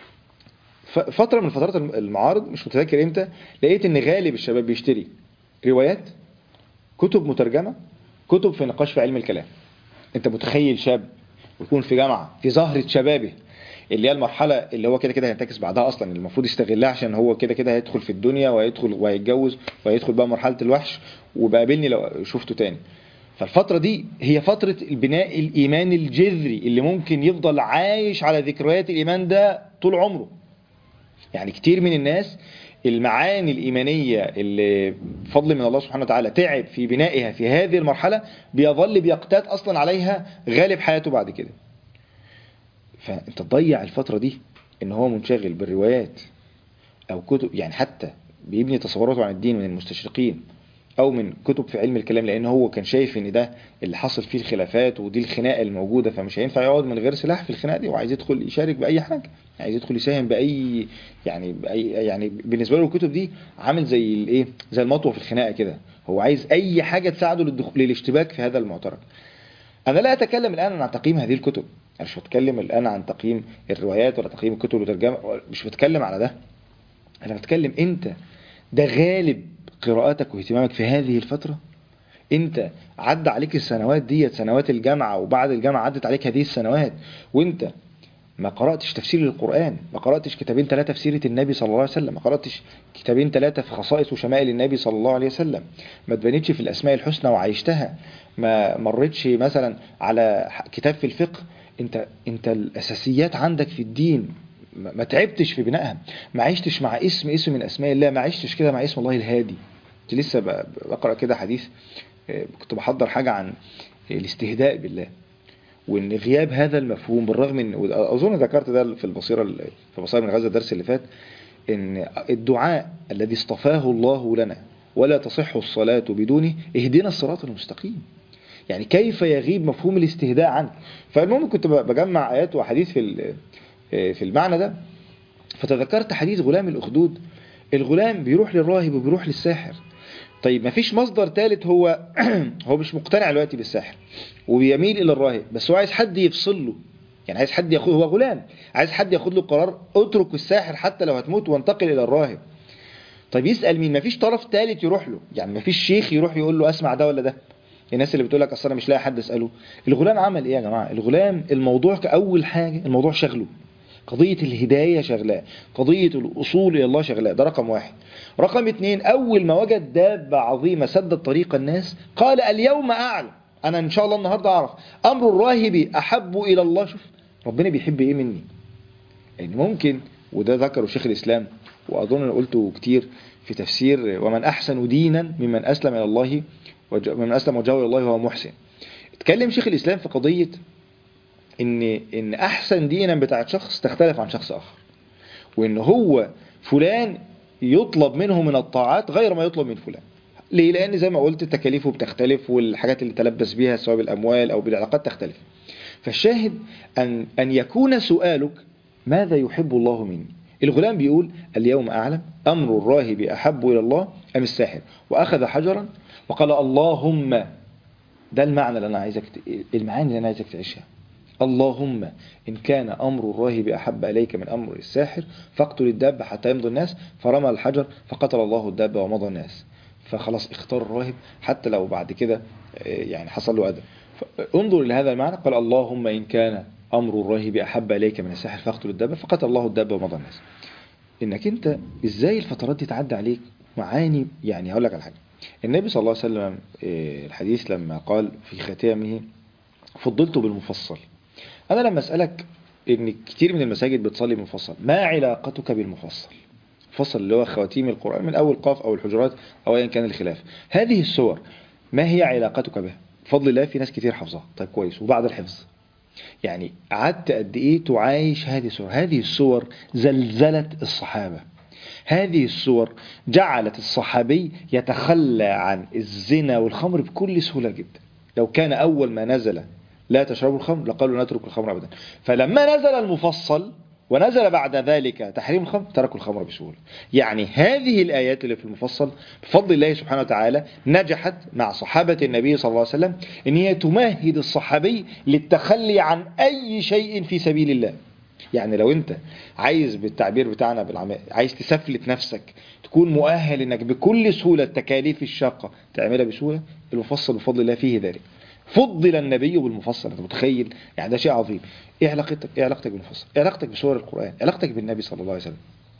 فتره من فترات المعارض مش متذكر امتى لقيت ان غالب الشباب بيشتري روايات كتب مترجمه كتب في نقاش في علم الكلام انت متخيل شاب ويكون في جامعة في زهرة شبابه اللي هي المرحلة اللي هو كده كده هينتكس بعدها أصلا المفروض يستغلها عشان هو كده كده هيدخل في الدنيا وهيدخل وهيتجوز وهيدخل بقى مرحلة الوحش وبقابلني لو شفته تاني فالفترة دي هي فترة البناء الإيمان الجذري اللي ممكن يفضل عايش على ذكريات الإيمان ده طول عمره يعني كتير من الناس المعاني الإيمانية اللي بفضل من الله سبحانه وتعالى تعب في بنائها في هذه المرحلة بيظل بيقتات أصلا عليها غالب حياته بعد كده فأنت تضيع الفترة دي إن هو منشغل بالروايات أو كتب يعني حتى بيبني تصوراته عن الدين من المستشرقين أو من كتب في علم الكلام لأن هو كان شايف إن ده اللي حصل فيه الخلافات ودي الخناقة الموجودة فمش هينفع يقعد من غير سلاح في الخناقة دي وعايز يدخل يشارك بأي حاجة عايز يدخل يساهم بأي يعني بأي يعني بالنسبة له الكتب دي عامل زي الإيه زي المطوة في الخناقة كده هو عايز اي حاجة تساعده للدخول للاشتباك في هذا المعترك انا لا اتكلم الان عن تقييم هذه الكتب انا مش بتكلم الان عن تقييم الروايات ولا تقييم الكتب والترجمه مش بتكلم على ده انا بتكلم انت ده غالب قراءاتك واهتمامك في هذه الفتره انت عدى عليك السنوات ديت سنوات الجامعه وبعد الجامعه عدت عليك هذه السنوات وانت ما قرأتش تفسير للقرآن ما قرأتش كتابين ثلاثة في سيرة النبي صلى الله عليه وسلم ما قرأتش كتابين ثلاثة في خصائص وشمائل النبي صلى الله عليه وسلم ما تبنيتش في الأسماء الحسنى وعيشتها ما مرتش مثلا على كتاب في الفقه انت انت الأساسيات عندك في الدين ما تعبتش في بنائها ما عشتش مع اسم اسم من أسماء الله ما عشتش كده مع اسم الله الهادي كنت لسه بقرأ كده حديث كنت بحضر حاجة عن الاستهداء بالله وان غياب هذا المفهوم بالرغم ان اظن ذكرت ده في البصيره في بصيره من غزه الدرس اللي فات ان الدعاء الذي اصطفاه الله لنا ولا تصح الصلاه بدونه اهدنا الصراط المستقيم يعني كيف يغيب مفهوم الاستهداء عنك فالمهم كنت بجمع ايات وحديث في في المعنى ده فتذكرت حديث غلام الاخدود الغلام بيروح للراهب وبيروح للساحر طيب ما فيش مصدر ثالث هو هو مش مقتنع دلوقتي بالساحر وبيميل الى الراهب بس هو عايز حد يفصل له يعني عايز حد ياخد هو غلام عايز حد ياخد له قرار اترك الساحر حتى لو هتموت وانتقل الى الراهب طيب يسال مين ما فيش طرف ثالث يروح له يعني ما فيش شيخ يروح يقول له اسمع ده ولا ده الناس اللي بتقول لك اصل انا مش لاقي حد اساله الغلام عمل ايه يا جماعه الغلام الموضوع كاول حاجه الموضوع شغله قضية الهداية شغلاه قضية الأصول إلى الله شغلاه ده رقم واحد رقم اتنين أول ما وجد دابة عظيمة سدت طريق الناس قال اليوم أعلم أنا إن شاء الله النهاردة أعرف أمر الراهب أحب إلى الله شوف ربنا بيحب إيه مني يعني ممكن وده ذكره شيخ الإسلام وأظن أنا قلته كتير في تفسير ومن أحسن دينا ممن أسلم إلى الله ومن أسلم وجهه إلى الله وهو محسن اتكلم شيخ الإسلام في قضية ان ان احسن دينا بتاعت شخص تختلف عن شخص اخر وان هو فلان يطلب منه من الطاعات غير ما يطلب من فلان ليه لان زي ما قلت تكاليفه بتختلف والحاجات اللي تلبس بيها سواء بالاموال او بالعلاقات تختلف فالشاهد ان ان يكون سؤالك ماذا يحب الله مني الغلام بيقول اليوم اعلم امر الراهب احب الى الله ام الساحر واخذ حجرا وقال اللهم ده المعنى اللي انا عايزك المعاني اللي انا عايزك تعيشها اللهم إن كان أمر الراهب أحب إليك من أمر الساحر فاقتل الدابة حتى يمضي الناس فرمى الحجر فقتل الله الدابة ومضى الناس فخلاص اختار الراهب حتى لو بعد كده يعني حصل له أذى انظر إلى هذا المعنى قال اللهم إن كان أمر الراهب أحب إليك من الساحر فاقتل الدابة فقتل الله الدابة ومضى الناس إنك أنت إزاي الفترات دي تعدي عليك معاني يعني هقول لك على حاجة النبي صلى الله عليه وسلم الحديث لما قال في ختامه فضلت بالمفصل أنا لما أسألك إن كتير من المساجد بتصلي مفصل ما علاقتك بالمفصل مفصل اللي هو خواتيم القرآن من أول قاف أو الحجرات أو أيا كان الخلاف هذه السور ما هي علاقتك بها بفضل الله في ناس كتير حفظها طيب كويس وبعد الحفظ يعني قعدت قد إيه تعايش هذه السور هذه السور زلزلت الصحابة هذه السور جعلت الصحابي يتخلى عن الزنا والخمر بكل سهولة جدا لو كان أول ما نزل لا تشربوا الخمر لقالوا نترك الخمر أبدا فلما نزل المفصل ونزل بعد ذلك تحريم الخمر تركوا الخمر بسهولة يعني هذه الآيات اللي في المفصل بفضل الله سبحانه وتعالى نجحت مع صحابة النبي صلى الله عليه وسلم ان هي تمهد الصحابي للتخلي عن أي شيء في سبيل الله يعني لو انت عايز بالتعبير بتاعنا بالعمال عايز تسفلت نفسك تكون مؤهل انك بكل سهولة التكاليف الشاقة تعملها بسهولة المفصل بفضل الله فيه ذلك فضل النبي بالمفصل انت متخيل يعني ده شيء عظيم ايه علاقتك ايه علاقتك بالمفصل ايه علاقتك بسور القرآن ايه علاقتك بالنبي صلى الله عليه وسلم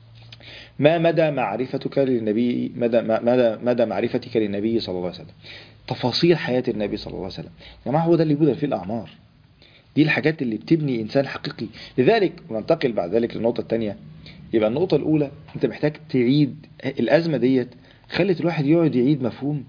ما مدى معرفتك للنبي مدى مدى مدى معرفتك للنبي صلى الله عليه وسلم تفاصيل حياة النبي صلى الله عليه وسلم يا جماعه هو ده اللي بيبذل فيه الاعمار دي الحاجات اللي بتبني انسان حقيقي لذلك ننتقل بعد ذلك للنقطه الثانيه يبقى النقطه الاولى انت محتاج تعيد الازمه ديت خلت الواحد يقعد يعيد مفهوم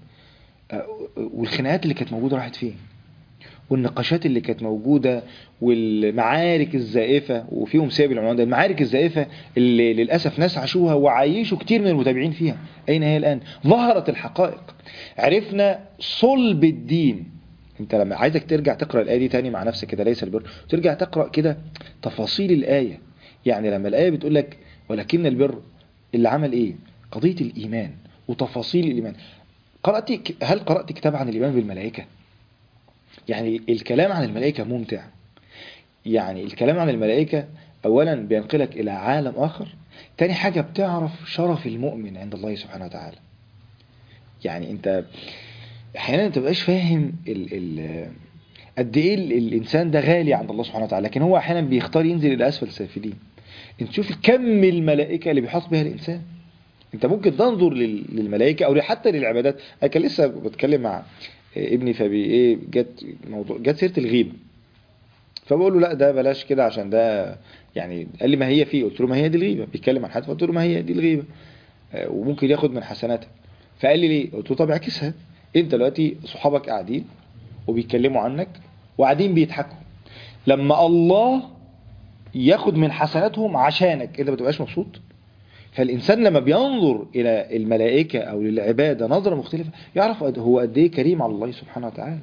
والخناقات اللي كانت موجوده راحت فين والنقاشات اللي كانت موجودة والمعارك الزائفة وفيهم سبب العنوان ده المعارك الزائفة اللي للأسف ناس عاشوها وعايشوا كتير من المتابعين فيها أين هي الآن ظهرت الحقائق عرفنا صلب الدين انت لما عايزك ترجع تقرأ الآية دي تاني مع نفسك كده ليس البر ترجع تقرأ كده تفاصيل الآية يعني لما الآية بتقول لك ولكن البر اللي عمل ايه قضية الإيمان وتفاصيل الإيمان قرأت ك- هل قرأت كتاب عن الإيمان بالملائكة يعني الكلام عن الملائكة ممتع يعني الكلام عن الملائكة أولا بينقلك إلى عالم آخر تاني حاجة بتعرف شرف المؤمن عند الله سبحانه وتعالى يعني انت احيانا انت مبقاش فاهم ال ال قد ايه ال- الانسان ده غالي عند الله سبحانه وتعالى لكن هو احيانا بيختار ينزل الى اسفل السافلين انت شوف كم الملائكه اللي بيحاط بها الانسان انت ممكن تنظر لل- للملائكه او حتى للعبادات انا كان لسه بتكلم مع ابني فبي ايه جت موضوع جت سيره الغيبه فبقول له لا ده بلاش كده عشان ده يعني قال لي ما هي فيه قلت له ما هي دي الغيبه بيتكلم عن حد فقلت له ما هي دي الغيبه آه، وممكن ياخد من حسناتها فقال لي ليه قلت له طب اعكسها انت دلوقتي صحابك قاعدين وبيتكلموا عنك وقاعدين بيضحكوا لما الله ياخد من حسناتهم عشانك انت ما تبقاش مبسوط فالإنسان لما بينظر إلى الملائكة أو للعبادة نظرة مختلفة يعرف قد- هو قد إيه كريم على الله سبحانه وتعالى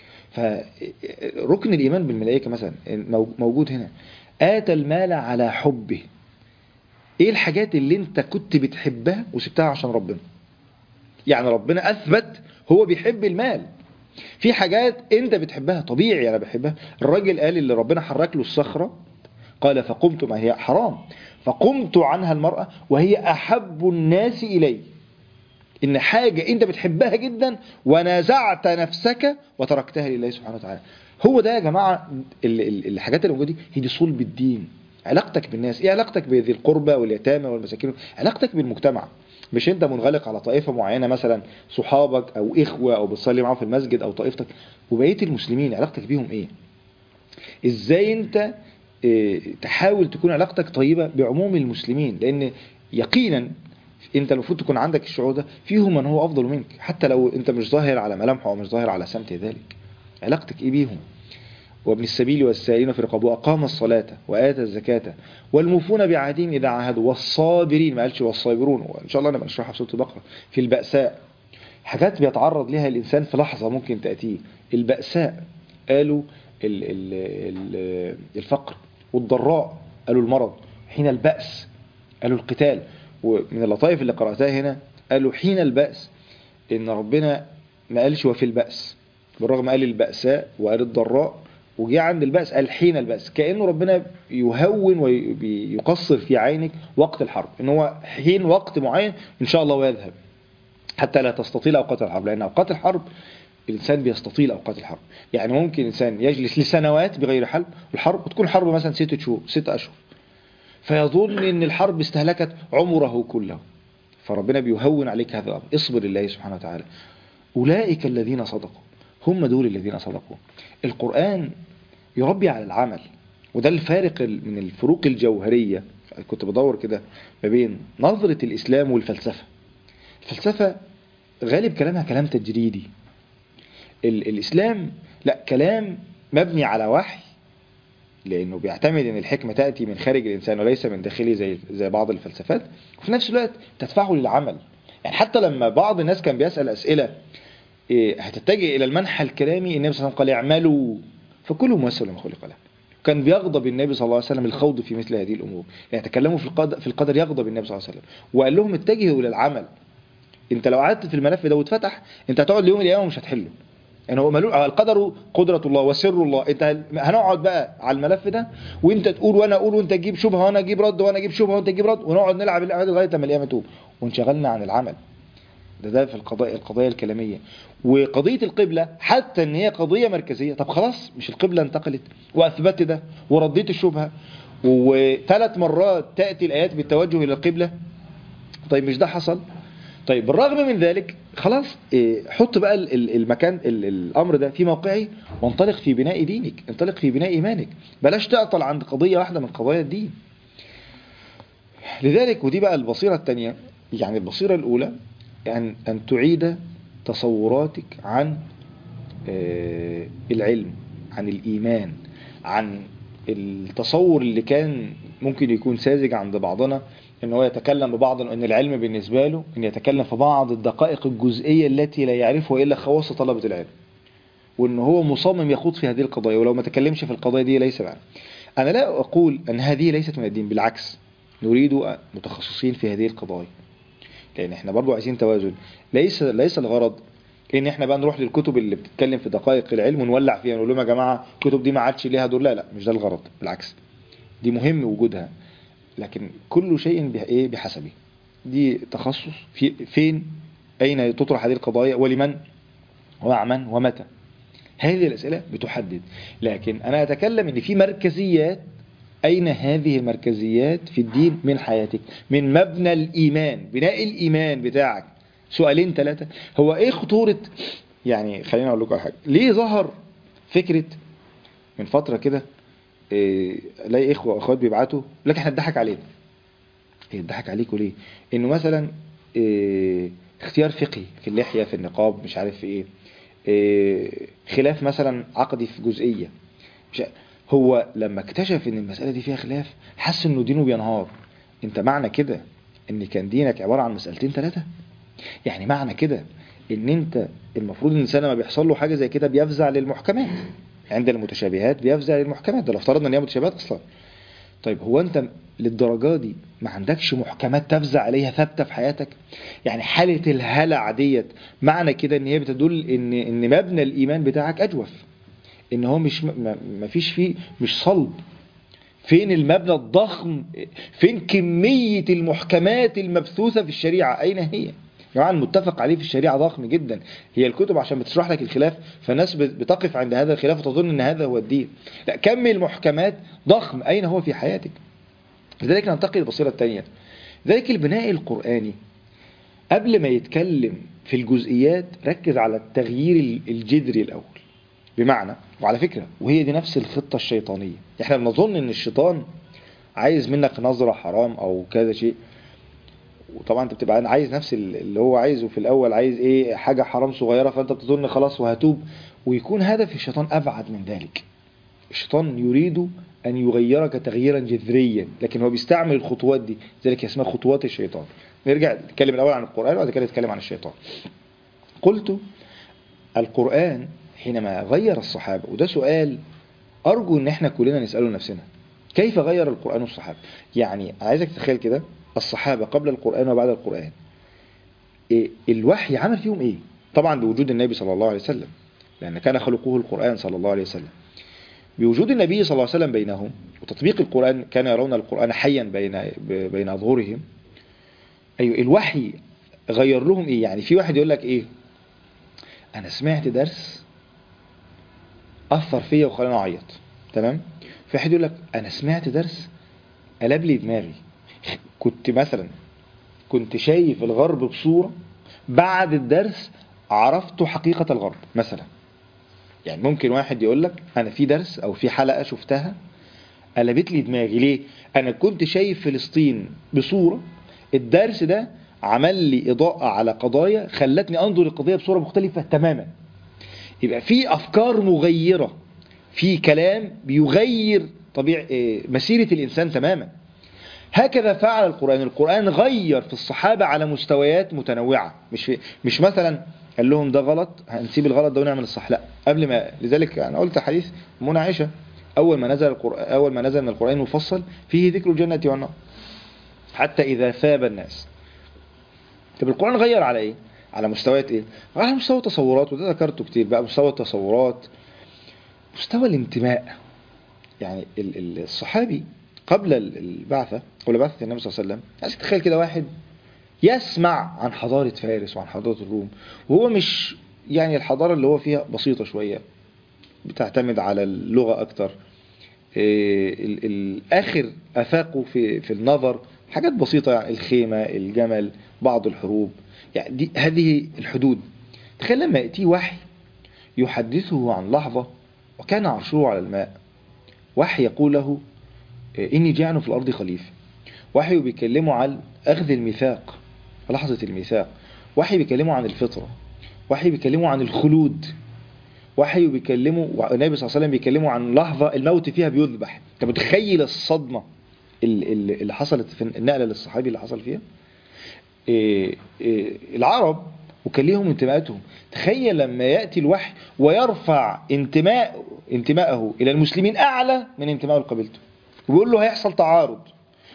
فركن الإيمان بالملائكة مثلا مو- موجود هنا آتى المال على حبه إيه الحاجات اللي أنت كنت بتحبها وسبتها عشان ربنا يعني ربنا أثبت هو بيحب المال في حاجات أنت بتحبها طبيعي أنا بحبها الراجل قال اللي ربنا حرك له الصخرة قال فقمت ما هي حرام فقمت عنها المرأة وهي أحب الناس إلي إن حاجة أنت بتحبها جدا ونازعت نفسك وتركتها لله سبحانه وتعالى هو ده يا جماعة ال- ال- الحاجات اللي موجودة دي هي دي صلب الدين علاقتك بالناس ايه علاقتك بذي القربى واليتامى والمساكين علاقتك بالمجتمع مش انت منغلق على طائفة معينة مثلا صحابك او اخوة او بتصلي معاهم في المسجد او طائفتك وبقية المسلمين علاقتك بيهم ايه ازاي انت اه، تحاول تكون علاقتك طيبة بعموم المسلمين لان يقينا انت المفروض تكون عندك الشعور ده فيهم من هو افضل منك حتى لو انت مش ظاهر على ملامحه او مش ظاهر على سمت ذلك علاقتك ايه بيهم وابن السبيل والسائلين في رقاب وأقام الصلاة وآتى الزكاة والموفون بعهدهم إذا عاهدوا والصابرين ما قالش والصابرون وإن شاء الله نبقى نشرحها في سورة البقرة في البأساء حاجات بيتعرض لها الإنسان في لحظة ممكن تأتيه البأساء قالوا ال ال ال الفقر والضراء قالوا المرض حين البأس قالوا القتال ومن اللطائف اللي قرأتها هنا قالوا حين البأس إن ربنا ما قالش وفي البأس بالرغم قال البأساء وقال الضراء وجي عند البأس قال حين البأس كأنه ربنا يهون ويقصر في عينك وقت الحرب ان هو حين وقت معين ان شاء الله ويذهب حتى لا تستطيل أوقات الحرب لأن أوقات الحرب الإنسان بيستطيل أوقات الحرب يعني ممكن إنسان يجلس لسنوات بغير حرب الحرب وتكون الحرب مثلا ستة شهور ستة أشهر فيظن ان الحرب استهلكت عمره كله فربنا بيهون عليك هذا الأمر اصبر لله سبحانه وتعالى أولئك الذين صدقوا هم دول الذين صدقوا القرآن يربي على العمل وده الفارق ال- من الفروق الجوهرية كنت بدور كده ما بين نظرة الإسلام والفلسفة الفلسفة غالب كلامها كلام تجريدي ال الإسلام لا كلام مبني على وحي لأنه بيعتمد أن الحكمة تأتي من خارج الإنسان وليس من داخله زي زي بعض الفلسفات وفي نفس الوقت تدفعه للعمل يعني حتى لما بعض الناس كان بيسأل أسئلة إيه، هتتجه إلى المنحى الكلامي النبي صلى الله عليه وسلم قال اعملوا فكل ميسر لما خلق له كان بيغضب النبي صلى الله عليه وسلم الخوض في مثل هذه الأمور يعني تكلموا في القدر, في القدر يغضب النبي صلى الله عليه وسلم وقال لهم اتجهوا إلى العمل انت لو قعدت في الملف ده واتفتح انت هتقعد ليوم القيامه ومش هتحله يعني هو ملوء القدر قدرة الله وسر الله انت هنقعد بقى على الملف ده وانت تقول وانا اقول وانت تجيب شبهه وانا اجيب رد وانا اجيب شبهه وانت تجيب رد ونقعد نلعب اللعبه دي لغايه لما القيامه تقوم وانشغلنا عن العمل ده ده في القضايا القضايا الكلاميه وقضيه القبله حتى ان هي قضيه مركزيه طب خلاص مش القبله انتقلت واثبت ده ورديت الشبهه وثلاث مرات تاتي الايات بالتوجه الى القبله طيب مش ده حصل طيب بالرغم من ذلك خلاص إيه، حط بقى ال- ال- المكان ال- الامر ده في موقعه وانطلق في بناء دينك انطلق في بناء ايمانك بلاش تعطل عند قضيه واحده من قضايا الدين لذلك ودي بقى البصيره الثانيه يعني البصيره الاولى يعني ان تعيد تصوراتك عن آه، العلم عن الايمان عن التصور اللي كان ممكن يكون ساذج عند بعضنا ان هو يتكلم ببعض ان العلم بالنسبه له ان يتكلم في بعض الدقائق الجزئيه التي لا يعرفها الا خواص طلبه العلم وان هو مصمم يخوض في هذه القضايا ولو ما تكلمش في القضايا دي ليس بعلم انا لا اقول ان هذه ليست من الدين بالعكس نريد متخصصين في هذه القضايا لان احنا برضو عايزين توازن ليس ليس الغرض ان احنا بقى نروح للكتب اللي بتتكلم في دقائق العلم ونولع فيها نقول لهم يا جماعه الكتب دي ما عادش ليها دور لا لا مش ده الغرض بالعكس دي مهم وجودها لكن كل شيء بح- ايه بحسبه دي تخصص في فين اين تطرح هذه القضايا ولمن ومع من ومتى هذه الأسئلة بتحدد لكن أنا أتكلم أن في مركزيات أين هذه المركزيات في الدين من حياتك من مبنى الإيمان بناء الإيمان بتاعك سؤالين ثلاثة هو إيه خطورة يعني خلينا أقول لكم على حاجة ليه ظهر فكرة من فترة كده إيه، الاقي اخوه واخوات بيبعتوا لك احنا اتضحك علينا ايه اتضحك عليكم ليه انه مثلا إيه اختيار فقهي في اللحيه في النقاب مش عارف في ايه إيه خلاف مثلا عقدي في جزئيه مش ع- هو لما اكتشف ان المساله دي فيها خلاف حس انه دينه بينهار انت معنى كده ان كان دينك عباره عن مسالتين ثلاثه يعني معنى كده ان انت المفروض ان الانسان لما بيحصل له حاجه زي كده بيفزع للمحكمات عند المتشابهات بيفزع للمحكمات ده لو افترضنا ان هي متشابهات اصلا طيب هو انت للدرجه دي ما عندكش محكمات تفزع عليها ثابته في حياتك يعني حاله الهلع ديت معنى كده ان هي بتدل ان ان مبنى الايمان بتاعك اجوف ان هو مش ما ما فيش فيه مش صلب فين المبنى الضخم فين كمية المحكمات المبثوثة في الشريعة أين هي يا جماعة المتفق عليه في الشريعة ضخم جدا هي الكتب عشان بتشرح لك الخلاف فالناس بت- بتقف عند هذا الخلاف وتظن ان هذا هو الدين لا كم المحكمات ضخم أين هو في حياتك لذلك ننتقل للبصيرة الثانية ذلك البناء القرآني قبل ما يتكلم في الجزئيات ركز على التغيير ال- الجذري الأول بمعنى وعلى فكرة وهي دي نفس الخطة الشيطانية احنا بنظن ان الشيطان عايز منك نظرة حرام او كذا شيء وطبعا انت بتبقى عايز نفس ال- اللي هو عايزه في الاول عايز ايه حاجة حرام صغيرة فانت بتظن خلاص وهتوب ويكون هدف الشيطان ابعد من ذلك الشيطان يريد ان يغيرك تغييرا جذريا لكن هو بيستعمل الخطوات دي ذلك اسمها خطوات الشيطان نرجع نتكلم الاول عن القرآن وبعد كده نتكلم عن الشيطان قلت القرآن حينما غير الصحابة وده سؤال أرجو إن إحنا كلنا نسأله نفسنا كيف غير القرآن الصحابة يعني عايزك تتخيل كده الصحابة قبل القرآن وبعد القرآن إيه الوحي عمل فيهم إيه طبعا بوجود النبي صلى الله عليه وسلم لأن كان خلقه القرآن صلى الله عليه وسلم بوجود النبي صلى الله عليه وسلم بينهم وتطبيق القرآن كان يرون القرآن حيا بين بين أظهرهم أيوة الوحي غير لهم إيه يعني في واحد يقول لك إيه أنا سمعت درس أثر فيا وخلاني أعيط تمام في واحد يقول لك أنا سمعت درس قلب لي دماغي كنت مثلا كنت شايف الغرب بصورة بعد الدرس عرفت حقيقة الغرب مثلا يعني ممكن واحد يقول لك أنا في درس أو في حلقة شفتها قلبت لي دماغي ليه أنا كنت شايف فلسطين بصورة الدرس ده عمل لي إضاءة على قضايا خلتني أنظر القضية بصورة مختلفة تماما يبقى في أفكار مغيرة في كلام بيغير طبيعة إيه، مسيرة الإنسان تماما هكذا فعل القرآن القرآن غير في الصحابة على مستويات متنوعة مش في مش مثلا قال لهم ده غلط هنسيب الغلط ده ونعمل الصح لا قبل ما لذلك أنا قلت حديث منى عائشة أول ما نزل القرآن أول ما نزل من القرآن مفصل فيه ذكر الجنة والنار حتى إذا ثاب الناس طب القرآن غير على إيه؟ على مستويات إيه؟ على مستوى تصورات وده ذكرته كتير بقى مستوى التصورات مستوى الانتماء يعني ال- ال- الصحابي قبل ال- البعثة قبل بعثة النبي صلى الله عليه وسلم عايز تتخيل كده واحد يسمع عن حضارة فارس وعن حضارة الروم وهو مش يعني الحضارة اللي هو فيها بسيطة شوية بتعتمد على اللغة أكتر إيه، ال- الآخر أفاقه في في النظر حاجات بسيطة يعني الخيمة الجمل بعض الحروب يعني دي هذه الحدود تخيل لما يأتيه وحي يحدثه عن لحظة وكان عرشه على الماء وحي يقول له إيه، إني جاعل في الأرض خليفة وحي بيكلمه عن أخذ الميثاق لحظة الميثاق وحي بيكلمه عن الفطرة وحي بيكلمه عن الخلود وحي بيكلمه والنبي صلى الله عليه وسلم بيكلمه عن لحظة الموت فيها بيذبح انت متخيل الصدمة ال- ال- اللي حصلت في النقلة للصحابي اللي حصل فيها إيه إيه العرب وكان ليهم انتماءاتهم تخيل لما يأتي الوحي ويرفع انتماء انتماءه إلى المسلمين أعلى من انتمائه لقبيلته ويقول له هيحصل تعارض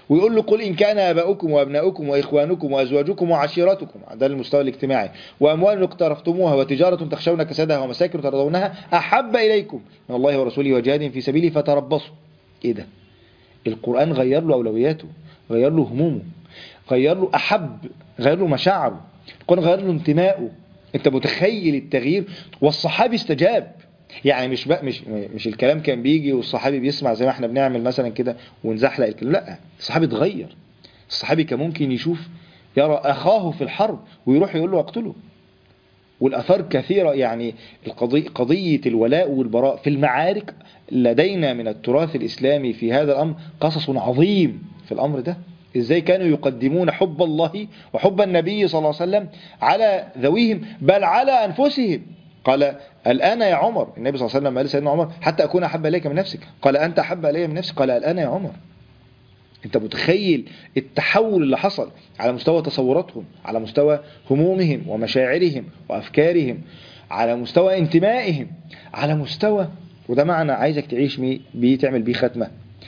ويقول له قل إن كان آباؤكم وأبناؤكم وإخوانكم وأزواجكم وعشيرتكم ده المستوى الاجتماعي وأموال اقترفتموها وتجارة تخشون كسادها ومساكن ترضونها أحب إليكم من الله ورسوله وجهاد في سبيله فتربصوا إيه ده القرآن غير له أولوياته غير له همومه غير له أحب غير له مشاعره القرآن غير له انتمائه أنت متخيل التغيير والصحابي استجاب يعني مش بقى مش مش الكلام كان بيجي والصحابي بيسمع زي ما احنا بنعمل مثلا كده ونزحلق الكلام لا الصحابي اتغير الصحابي كان ممكن يشوف يرى اخاه في الحرب ويروح يقول له اقتله والاثار كثيره يعني القضيه قضيه الولاء والبراء في المعارك لدينا من التراث الاسلامي في هذا الامر قصص عظيم في الامر ده ازاي كانوا يقدمون حب الله وحب النبي صلى الله عليه وسلم على ذويهم بل على انفسهم قال الآن يا عمر النبي صلى الله عليه وسلم قال سيدنا عمر حتى أكون أحب إليك من نفسك قال أنت أحب إلي من نفسك قال الآن يا عمر أنت متخيل التحول اللي حصل على مستوى تصوراتهم على مستوى همومهم ومشاعرهم وأفكارهم على مستوى انتمائهم على مستوى وده معنى عايزك تعيش بيه تعمل بيه ختمة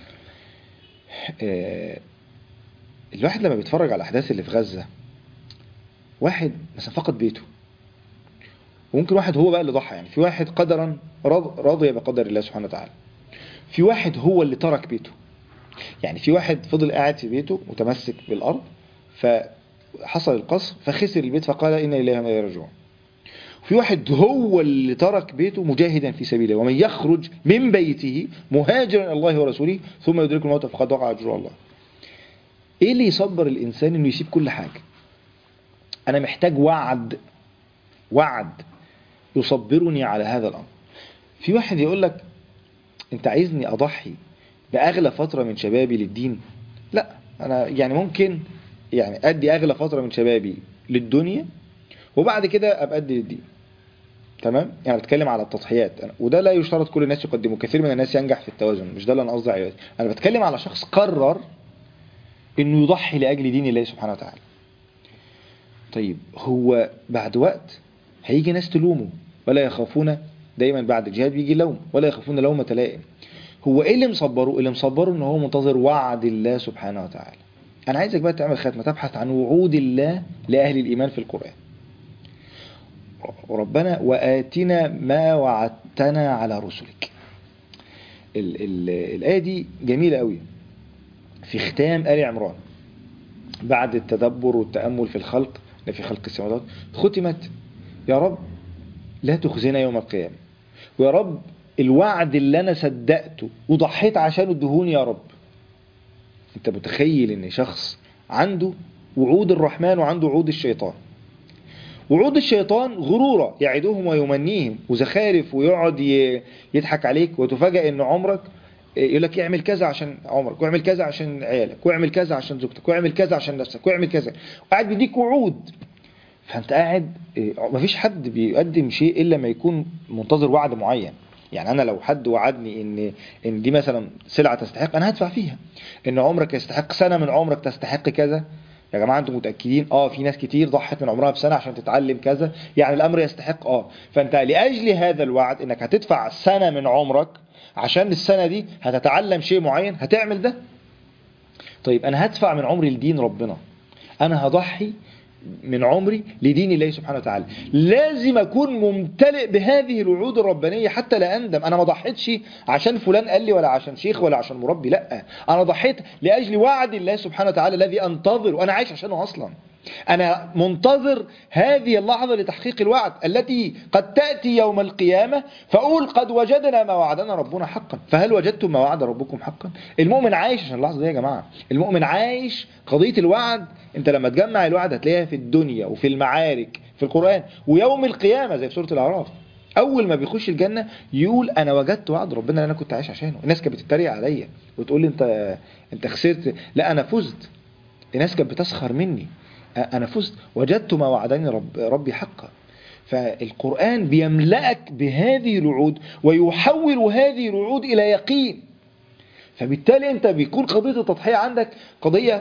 الواحد لما بيتفرج على الأحداث اللي في غزة واحد مثلا فقد بيته وممكن واحد هو بقى اللي ضحى يعني في واحد قدرا رضي بقدر الله سبحانه وتعالى في واحد هو اللي ترك بيته يعني في واحد فضل قاعد في بيته متمسك بالأرض فحصل القصف فخسر البيت فقال إنا إليه ما يرجعون في واحد هو اللي ترك بيته مجاهدا في سبيله ومن يخرج من بيته مهاجرا الى الله ورسوله ثم يدرك الموت فقد وقع اجر الله ايه اللي يصبر الانسان انه يسيب كل حاجه انا محتاج وعد وعد يصبرني على هذا الأمر في واحد يقول لك انت عايزني اضحي باغلى فترة من شبابي للدين لا انا يعني ممكن يعني ادي اغلى فترة من شبابي للدنيا وبعد كده ابقى ادي للدين تمام يعني بتكلم على التضحيات وده لا يشترط كل الناس يقدمه كثير من الناس ينجح في التوازن مش ده اللي انا قصدي عليه انا بتكلم على شخص قرر انه يضحي لاجل دين الله سبحانه وتعالى طيب هو بعد وقت هيجي ناس تلومه ولا يخافون دايما بعد الجهاد بيجي لوم ولا يخافون لومة لائم هو ايه اللي مصبره اللي مصبره ان هو منتظر وعد الله سبحانه وتعالى انا عايزك بقى تعمل ختمه تبحث عن وعود الله لاهل الايمان في القران ربنا واتنا ما وعدتنا على رسلك ال ال الايه دي جميله قوي في ختام ال عمران بعد التدبر والتامل في الخلق في خلق السماوات ختمت يا رب لا تخزنا يوم القيامة ويا رب الوعد اللي أنا صدقته وضحيت عشانه ادهوني يا رب أنت متخيل إن شخص عنده وعود الرحمن وعنده وعود الشيطان وعود الشيطان غرورة يعدهم ويمنيهم وزخارف ويقعد يضحك عليك وتفاجأ إن عمرك يقول لك اعمل كذا عشان عمرك واعمل كذا عشان عيالك واعمل كذا عشان زوجتك واعمل كذا عشان نفسك واعمل كذا وقاعد بيديك وعود فانت قاعد مفيش حد بيقدم شيء الا ما يكون منتظر وعد معين يعني انا لو حد وعدني ان ان دي مثلا سلعه تستحق انا هدفع فيها ان عمرك يستحق سنه من عمرك تستحق كذا يا جماعه انتم متاكدين اه في ناس كتير ضحت من عمرها بسنه عشان تتعلم كذا يعني الامر يستحق اه فانت لاجل هذا الوعد انك هتدفع سنه من عمرك عشان السنه دي هتتعلم شيء معين هتعمل ده طيب انا هدفع من عمري لدين ربنا انا هضحي من عمري لدين الله سبحانه وتعالى لازم أكون ممتلئ بهذه الوعود الربانية حتى لا أندم أنا ما ضحيتش عشان فلان قال لي ولا عشان شيخ ولا عشان مربي لا أنا ضحيت لأجل وعد الله سبحانه وتعالى الذي أنتظر وأنا عايش عشانه أصلا أنا منتظر هذه اللحظة لتحقيق الوعد التي قد تأتي يوم القيامة فأقول قد وجدنا ما وعدنا ربنا حقا فهل وجدتم ما وعد ربكم حقا المؤمن عايش عشان اللحظة دي يا جماعة المؤمن عايش قضية الوعد انت لما تجمع الوعد هتلاقيها في الدنيا وفي المعارك في القرآن ويوم القيامة زي في سورة الأعراف اول ما بيخش الجنه يقول انا وجدت وعد ربنا اللي انا كنت عايش عشانه الناس كانت بتتريق عليا وتقول لي انت انت خسرت لا انا فزت الناس كانت بتسخر مني أنا فزت وجدت ما وعدني رب ربي حقا فالقرآن بيملأك بهذه الوعود ويحول هذه الوعود إلى يقين فبالتالي أنت بيكون قضية التضحية عندك قضية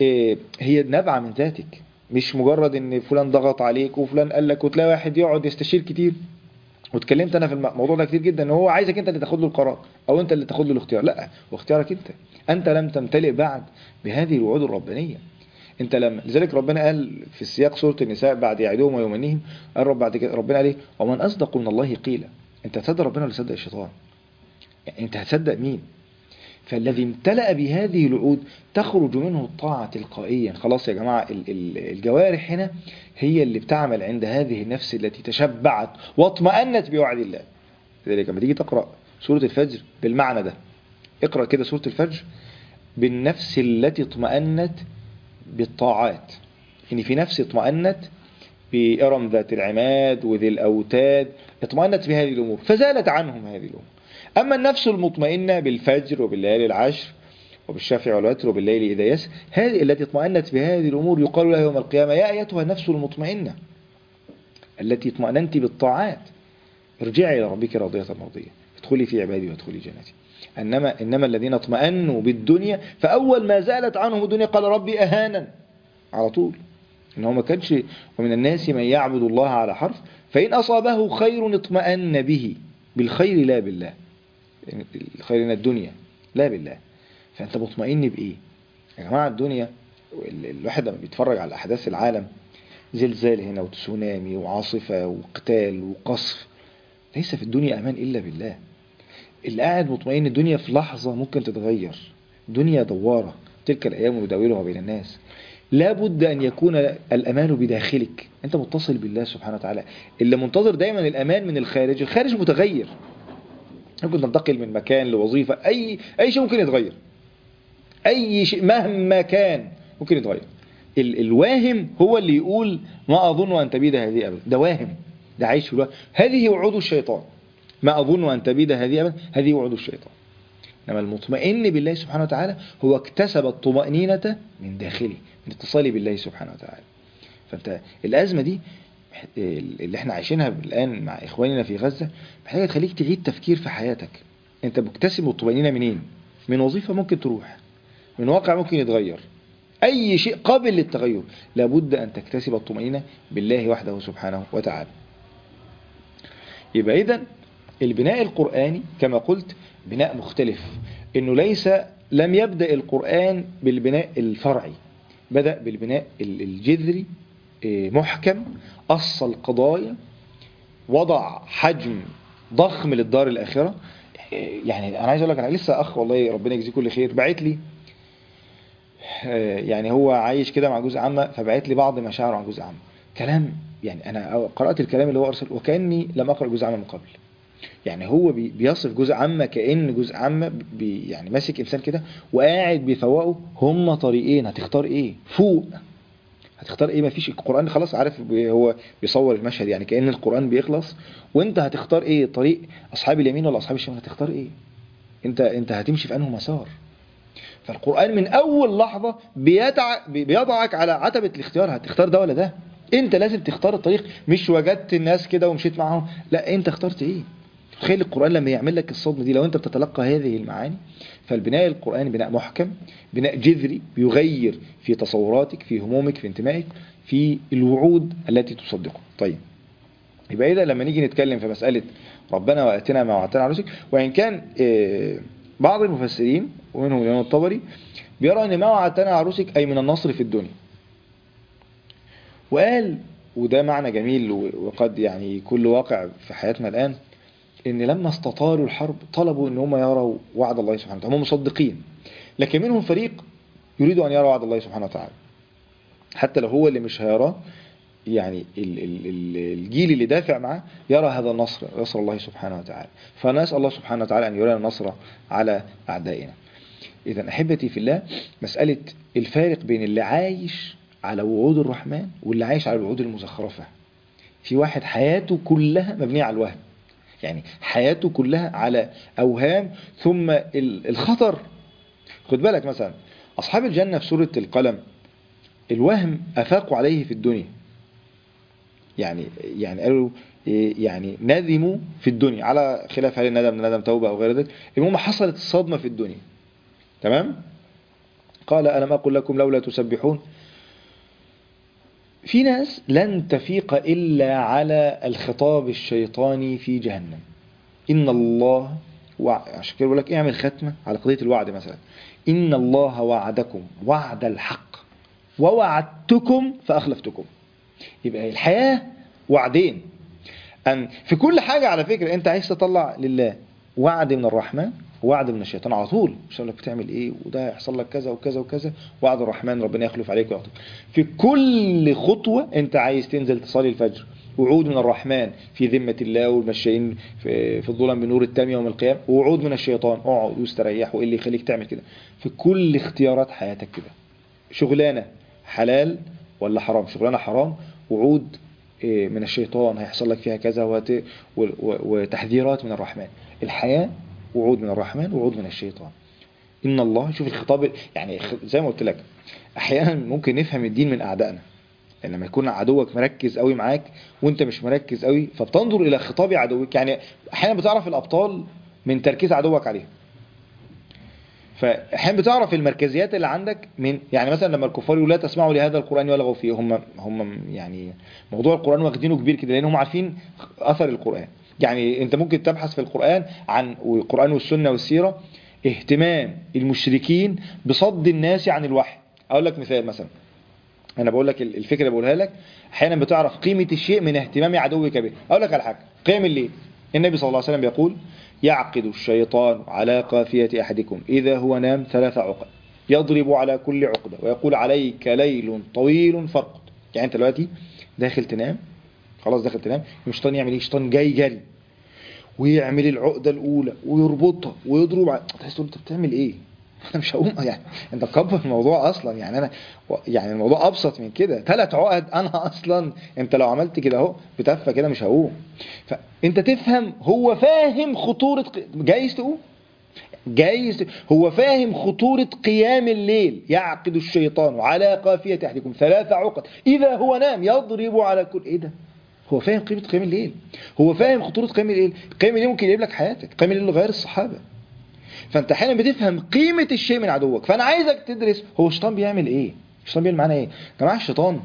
هي نابعة من ذاتك مش مجرد ان فلان ضغط عليك وفلان قال لك وتلاقي واحد يقعد يستشير كتير واتكلمت انا في الموضوع ده كتير جدا ان هو عايزك انت اللي تاخد له القرار او انت اللي تاخد له الاختيار لا هو اختيارك انت انت لم تمتلئ بعد بهذه الوعود الربانيه انت لما لذلك ربنا قال في السياق سوره النساء بعد يعدهم ويمنيهم قال رب بعد كده ربنا قال ايه ومن اصدق من الله قيلا انت تصدق ربنا ولا تصدق الشيطان يعني انت هتصدق مين فالذي امتلأ بهذه الوعود تخرج منه الطاعة تلقائيا خلاص يا جماعة ال- ال- الجوارح هنا هي اللي بتعمل عند هذه النفس التي تشبعت واطمأنت بوعد الله لذلك لما تيجي تقرأ سورة الفجر بالمعنى ده اقرأ كده سورة الفجر بالنفس التي اطمأنت بالطاعات إن في نفس اطمأنت بإرم ذات العماد وذي الأوتاد اطمأنت بهذه الأمور فزالت عنهم هذه الأمور أما النفس المطمئنة بالفجر وبالليالي العشر وبالشفع والوتر وبالليل إذا يسر هذه التي اطمأنت بهذه الأمور يقال لها يوم القيامة يا أيتها النفس المطمئنة التي اطمأننت بالطاعات ارجعي إلى ربك راضية مرضية ادخلي في عبادي وادخلي جنتي إنما, إنما الذين اطمأنوا بالدنيا فأول ما زالت عنهم الدنيا قال ربي أهانا على طول إن هو ما كانش ومن الناس من يعبد الله على حرف فإن أصابه خير اطمأن به بالخير لا بالله الخير من الدنيا لا بالله فأنت مطمئن بإيه يا جماعة الدنيا ال- الواحد لما بيتفرج على أحداث العالم زلزال هنا وتسونامي وعاصفة وقتال وقصف ليس في الدنيا أمان إلا بالله اللي قاعد مطمئن الدنيا في لحظة ممكن تتغير دنيا دوارة تلك الأيام نداولها بين الناس لا بد أن يكون الأمان بداخلك أنت متصل بالله سبحانه وتعالى اللي منتظر دايما الأمان من الخارج الخارج متغير ممكن تنتقل من مكان لوظيفة أي أي شيء ممكن يتغير أي شيء مهما كان ممكن يتغير ال الواهم هو اللي يقول ما أظن أن تبيد هذه أبدا ده واهم ده عايش في الوهم هذه وعود الشيطان ما أظن أن تبيد هذه أبدا هذه وعود الشيطان إنما المطمئن بالله سبحانه وتعالى هو اكتسب الطمأنينة من داخله من اتصاله بالله سبحانه وتعالى فأنت الأزمة دي اللي احنا عايشينها الآن مع إخواننا في غزة محتاجة تخليك تعيد تفكير في حياتك أنت مكتسب الطمأنينة منين؟ من وظيفة ممكن تروح من واقع ممكن يتغير أي شيء قابل للتغير لابد أن تكتسب الطمأنينة بالله وحده سبحانه وتعالى يبقى إذن البناء القرآني كما قلت بناء مختلف إنه ليس لم يبدأ القرآن بالبناء الفرعي بدأ بالبناء الجذري محكم أصل القضايا وضع حجم ضخم للدار الآخرة يعني أنا عايز أقول لك أنا لسه أخ والله ربنا يجزيه كل خير بعت لي يعني هو عايش كده مع جزء عامة فبعت لي بعض مشاعره عن جزء عامة كلام يعني أنا قرأت الكلام اللي هو أرسل وكأني لم أقرأ جزء عامة من قبل يعني هو بيصف جزء عامة كأن جزء عامة بي يعني ماسك إنسان كده وقاعد بيفوقه هم طريقين هتختار إيه فوق هتختار ايه مفيش القرآن خلاص عارف هو بيصور المشهد يعني كأن القرآن بيخلص وانت هتختار ايه طريق اصحاب اليمين ولا اصحاب الشمال هتختار ايه انت انت هتمشي في انه مسار فالقرآن من اول لحظة بيدع بيضعك على عتبة الاختيار هتختار ده ولا ده انت لازم تختار الطريق مش وجدت الناس كده ومشيت معاهم لا انت اخترت ايه تخيل القرآن لما يعمل لك الصدمة دي لو انت بتتلقى هذه المعاني فالبناء القرآني بناء محكم بناء جذري بيغير في تصوراتك في همومك في انتمائك في الوعود التي تصدقه طيب يبقى إذا لما نيجي نتكلم في مسألة ربنا وآتنا ما وعدتنا على رسلك وإن كان بعض المفسرين ومنهم الإمام الطبري بيرى أن ما وعدتنا على رسلك أي من النصر في الدنيا وقال وده معنى جميل وقد يعني كل واقع في حياتنا الآن ان لما استطالوا الحرب طلبوا ان هم يروا وعد الله سبحانه وتعالى هم مصدقين لكن منهم فريق يريد ان يرى وعد الله سبحانه وتعالى حتى لو هو اللي مش هيراه يعني ال ال ال الجيل اللي دافع معاه يرى هذا النصر نصر الله سبحانه وتعالى فنسأل الله سبحانه وتعالى أن يرينا النصر على أعدائنا إذا أحبتي في الله مسألة الفارق بين اللي عايش على وعود الرحمن واللي عايش على الوعود المزخرفة في واحد حياته كلها مبنية على الوهم يعني حياته كلها على أوهام ثم الخطر خد بالك مثلا أصحاب الجنة في سورة القلم الوهم أفاقوا عليه في الدنيا يعني يعني قالوا يعني ندموا في الدنيا على خلاف هل الندم ندم توبة أو غير ذلك المهم حصلت الصدمة في الدنيا تمام قال ألم أقل لكم لولا تسبحون في ناس لن تفيق إلا على الخطاب الشيطاني في جهنم إن الله وع... عشان كده بقول لك اعمل ختمة على قضية الوعد مثلا إن الله وعدكم وعد الحق ووعدتكم فأخلفتكم يبقى الحياة وعدين أن في كل حاجة على فكرة أنت عايز تطلع لله وعد من الرحمن وعد من الشيطان على طول مش هقول لك بتعمل ايه وده هيحصل لك كذا وكذا وكذا وعد الرحمن ربنا يخلف عليك ويعطيك في كل خطوة انت عايز تنزل تصلي الفجر وعود من الرحمن في ذمة الله والمشيين في, في الظلم بنور التام يوم القيامة ووعود من الشيطان اقعد واستريح وايه اللي يخليك تعمل كده في كل اختيارات حياتك كده شغلانة حلال ولا حرام شغلانة حرام وعود إيه، من الشيطان هيحصل لك فيها كذا وت- و- و- وتحذيرات من الرحمن الحياة وعود من الرحمن وعود من الشيطان إن الله شوف الخطاب يعني خ- زي ما قلت لك أحيانا ممكن نفهم الدين من أعدائنا يعني لما يكون عدوك مركز قوي معاك وانت مش مركز قوي فبتنظر الى خطاب عدوك يعني احيانا بتعرف الابطال من تركيز عدوك عليهم فاحيانا بتعرف المركزيات اللي عندك من يعني مثلا لما الكفار يقولوا لا تسمعوا لهذا القران والغوا فيه هم هم يعني موضوع القران واخدينه كبير كده لان هم عارفين اثر القران يعني انت ممكن تبحث في القران عن والقران والسنه والسيره اهتمام المشركين بصد الناس عن الوحي اقول لك مثال مثلا انا بقول لك الفكره اللي بقولها لك احيانا بتعرف قيمه الشيء من اهتمام عدوك به اقول لك على حاجه قيام الليل النبي صلى الله عليه وسلم يقول يعقد الشيطان على قافيه احدكم اذا هو نام ثلاث عقد يضرب على كل عقده ويقول عليك ليل طويل فارقد يعني انت دلوقتي داخل تنام خلاص داخل تنام الشيطان يعمل ايه الشيطان جاي جري ويعمل العقده الاولى ويربطها ويضرب على- تحس تقول انت بتعمل ايه انا مش هقوم يعني انت مكبر الموضوع اصلا يعني انا يعني الموضوع ابسط من كده ثلاث عقد انا اصلا انت لو عملت كده اهو بتفه كده مش هقوم فانت تفهم هو فاهم خطوره ق- جايز تقوم جايز هو فاهم خطورة قيام الليل يعقد الشيطان على قافية أحدكم ثلاث عقد إذا هو نام يضرب على كل إيه ده هو فاهم قيمة قيام الليل هو فاهم خطورة قيام الليل قيام الليل ممكن يجيب لك حياتك قيام الليل غير الصحابة فانت احيانا بتفهم قيمة الشيء من عدوك فانا عايزك تدرس هو الشيطان بيعمل ايه الشيطان بيعمل معانا ايه يا جماعه الشيطان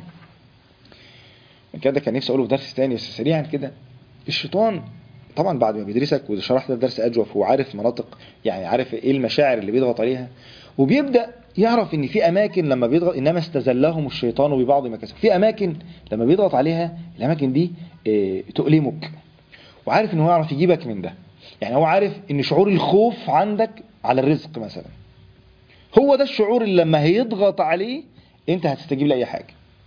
كده كان نفسي اقوله في درس تاني بس سريعا كده الشيطان طبعا بعد ما بيدرسك وشرحت ده في درس اجوف وعارف مناطق يعني عارف ايه المشاعر اللي بيضغط عليها وبيبدا يعرف ان في اماكن لما بيضغط انما استزلهم الشيطان ببعض ما كسب في اماكن لما بيضغط عليها الاماكن دي اه تؤلمك وعارف ان هو يعرف يجيبك من ده يعني هو عارف ان شعور الخوف عندك على الرزق مثلا هو ده الشعور اللي لما هيضغط عليه انت هتستجيب لاي حاجه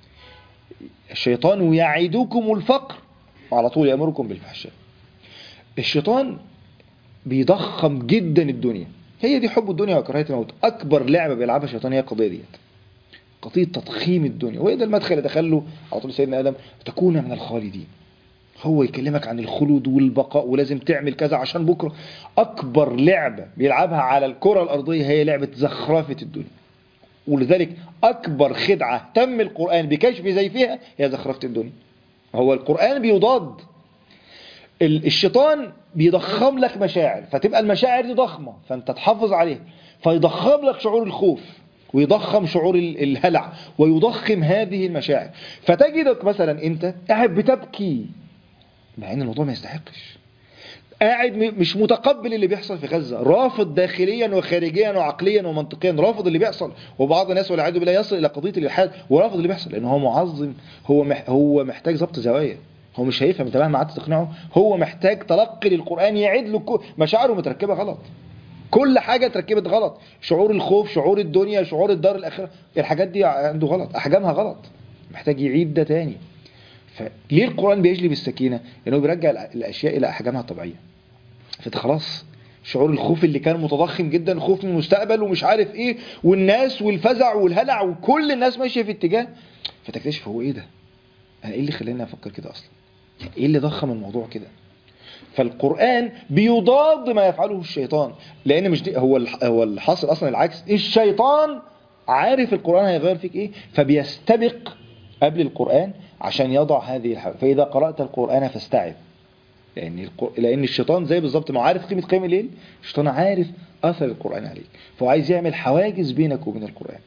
الشيطان يعدكم الفقر وعلى طول يامركم بالفحشاء الشيطان بيضخم جدا الدنيا هي دي حب الدنيا وكراهيه الموت اكبر لعبه بيلعبها الشيطان هي القضيه ديت قضيه تضخيم الدنيا وهي ده المدخل اللي دخله على طول سيدنا ادم تكون من الخالدين هو يكلمك عن الخلود والبقاء ولازم تعمل كذا عشان بكره اكبر لعبه بيلعبها على الكره الارضيه هي لعبه زخرفه الدنيا ولذلك اكبر خدعه تم القران بكشف زيفها هي زخرفه الدنيا هو القران بيضاد ال- الشيطان بيضخم لك مشاعر فتبقى المشاعر دي ضخمه فانت تحافظ عليها فيضخم لك شعور الخوف ويضخم شعور ال- الهلع ويضخم هذه المشاعر فتجدك مثلا انت قاعد بتبكي مع ان الموضوع ما يستحقش قاعد م- مش متقبل اللي بيحصل في غزة رافض داخليا وخارجيا وعقليا ومنطقيا رافض اللي بيحصل وبعض الناس والعياذ بالله يصل الى قضية الالحاد ورافض اللي بيحصل لان هو معظم هو مح هو محتاج ضبط زوايا هو مش هيفهم انت مهما قعدت تقنعه هو محتاج تلقي للقرآن يعيد له كو- مشاعره متركبة غلط كل حاجة اتركبت غلط شعور الخوف شعور الدنيا شعور الدار الآخرة الحاجات دي عنده غلط أحجامها غلط محتاج يعيد ده تاني فليه القرآن بيجلب السكينة؟ لأنه بيرجع الأ- الأشياء إلى أحجامها الطبيعية فانت خلاص شعور الخوف اللي كان متضخم جدا خوف من المستقبل ومش عارف ايه والناس والفزع والهلع وكل الناس ماشيه في اتجاه فتكتشف هو ايه ده انا ايه اللي خلاني افكر كده اصلا ايه اللي ضخم الموضوع كده فالقرآن بيضاد ما يفعله الشيطان لأن مش دي هو الح- هو الحاصل أصلا العكس الشيطان عارف القرآن هيغير فيك إيه فبيستبق قبل القرآن عشان يضع هذه الحاجة فإذا قرأت القرآن فاستعذ لأن الق- لأن الشيطان زي بالظبط ما هو عارف قيمة قيام الليل الشيطان عارف أثر القرآن عليك فهو عايز يعمل حواجز بينك وبين القرآن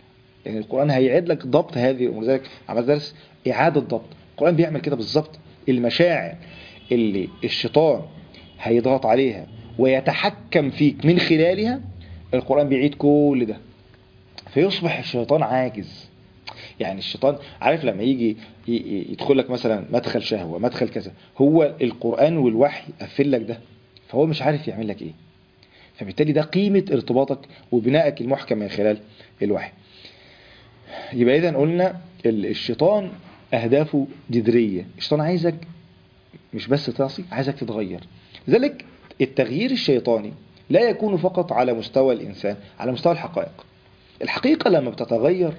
لان القران هيعيد لك ضبط هذه الامور لذلك عمل درس اعاده ضبط القران بيعمل كده بالظبط المشاعر اللي الشيطان هيضغط عليها ويتحكم فيك من خلالها القران بيعيد كل ده فيصبح الشيطان عاجز يعني الشيطان عارف لما يجي ي- ي- يدخل لك مثلا مدخل شهوة مدخل كذا هو القرآن والوحي قفل لك ده فهو مش عارف يعمل لك ايه فبالتالي ده قيمة ارتباطك وبنائك المحكم من خلال الوحي يبقى اذا قلنا ال- الشيطان اهدافه جذرية الشيطان عايزك مش بس تعصي عايزك تتغير لذلك التغيير الشيطاني لا يكون فقط على مستوى الإنسان على مستوى الحقائق الحقيقة لما بتتغير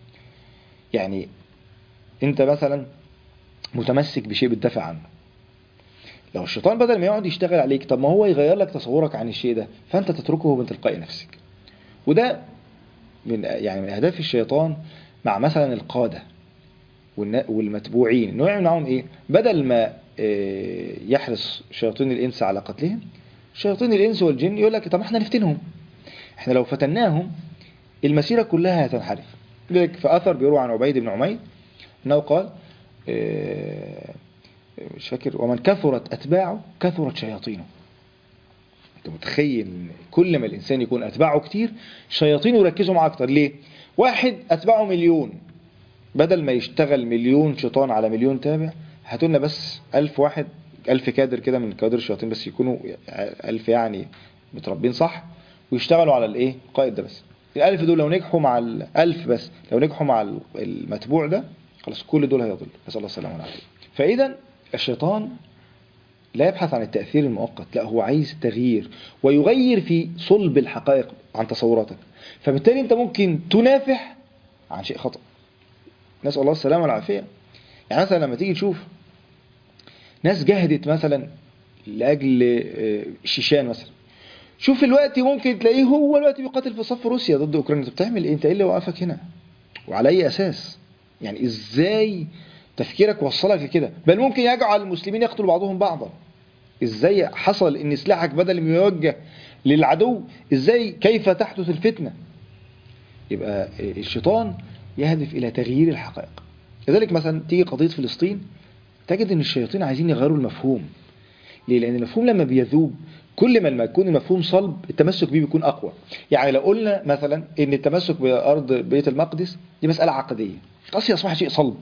يعني انت مثلا متمسك بشيء بتدافع عنه لو الشيطان بدل ما يقعد يشتغل عليك طب ما هو يغير لك تصورك عن الشيء ده فانت تتركه من تلقاء نفسك وده من يعني من اهداف الشيطان مع مثلا القاده والنا- والمتبوعين انه يعمل معاهم ايه بدل ما آه، يحرص شياطين الانس على قتلهم شياطين الانس والجن يقول لك طب احنا نفتنهم احنا لو فتناهم المسيره كلها هتنحرف لذلك في اثر بيروى عن عبيد بن عمير انه قال آه، مش فاكر ومن كثرت اتباعه كثرت شياطينه انت متخيل إن كل ما الانسان يكون اتباعه كتير شياطينه يركزوا معاه اكتر ليه واحد اتباعه مليون بدل ما يشتغل مليون شيطان على مليون تابع هاتوا لنا بس ألف واحد ألف كادر كده من كوادر الشياطين بس يكونوا ألف يعني متربين صح ويشتغلوا على الإيه القائد ده بس الألف دول لو نجحوا مع الألف بس لو نجحوا مع المتبوع ده خلاص كل دول هيضل نسأل الله السلامة والعافية فإذا الشيطان لا يبحث عن التأثير المؤقت لا هو عايز تغيير ويغير في صلب الحقائق عن تصوراتك فبالتالي انت ممكن تنافح عن شيء خطأ نسأل الله السلامة والعافية يعني مثلا لما تيجي تشوف ناس جهدت مثلا لأجل آه، الشيشان مثلا شوف الوقت ممكن تلاقيه هو الوقت بيقاتل في صف روسيا ضد اوكرانيا انت بتعمل ايه انت ايه اللي وقفك هنا وعلى اي اساس يعني ازاي تفكيرك وصلك لكده بل ممكن يجعل المسلمين يقتلوا بعضهم بعضا ازاي حصل ان سلاحك بدل ما يوجه للعدو ازاي كيف تحدث الفتنه يبقى الشيطان يهدف الى تغيير الحقائق لذلك مثلا تيجي قضيه فلسطين تجد ان الشياطين عايزين يغيروا المفهوم ليه لان المفهوم لما بيذوب كل ما لما يكون المفهوم صلب التمسك بيه بيكون اقوى يعني لو قلنا مثلا ان التمسك بارض بيت المقدس دي مساله عقديه خلاص هي اصبحت شيء صلب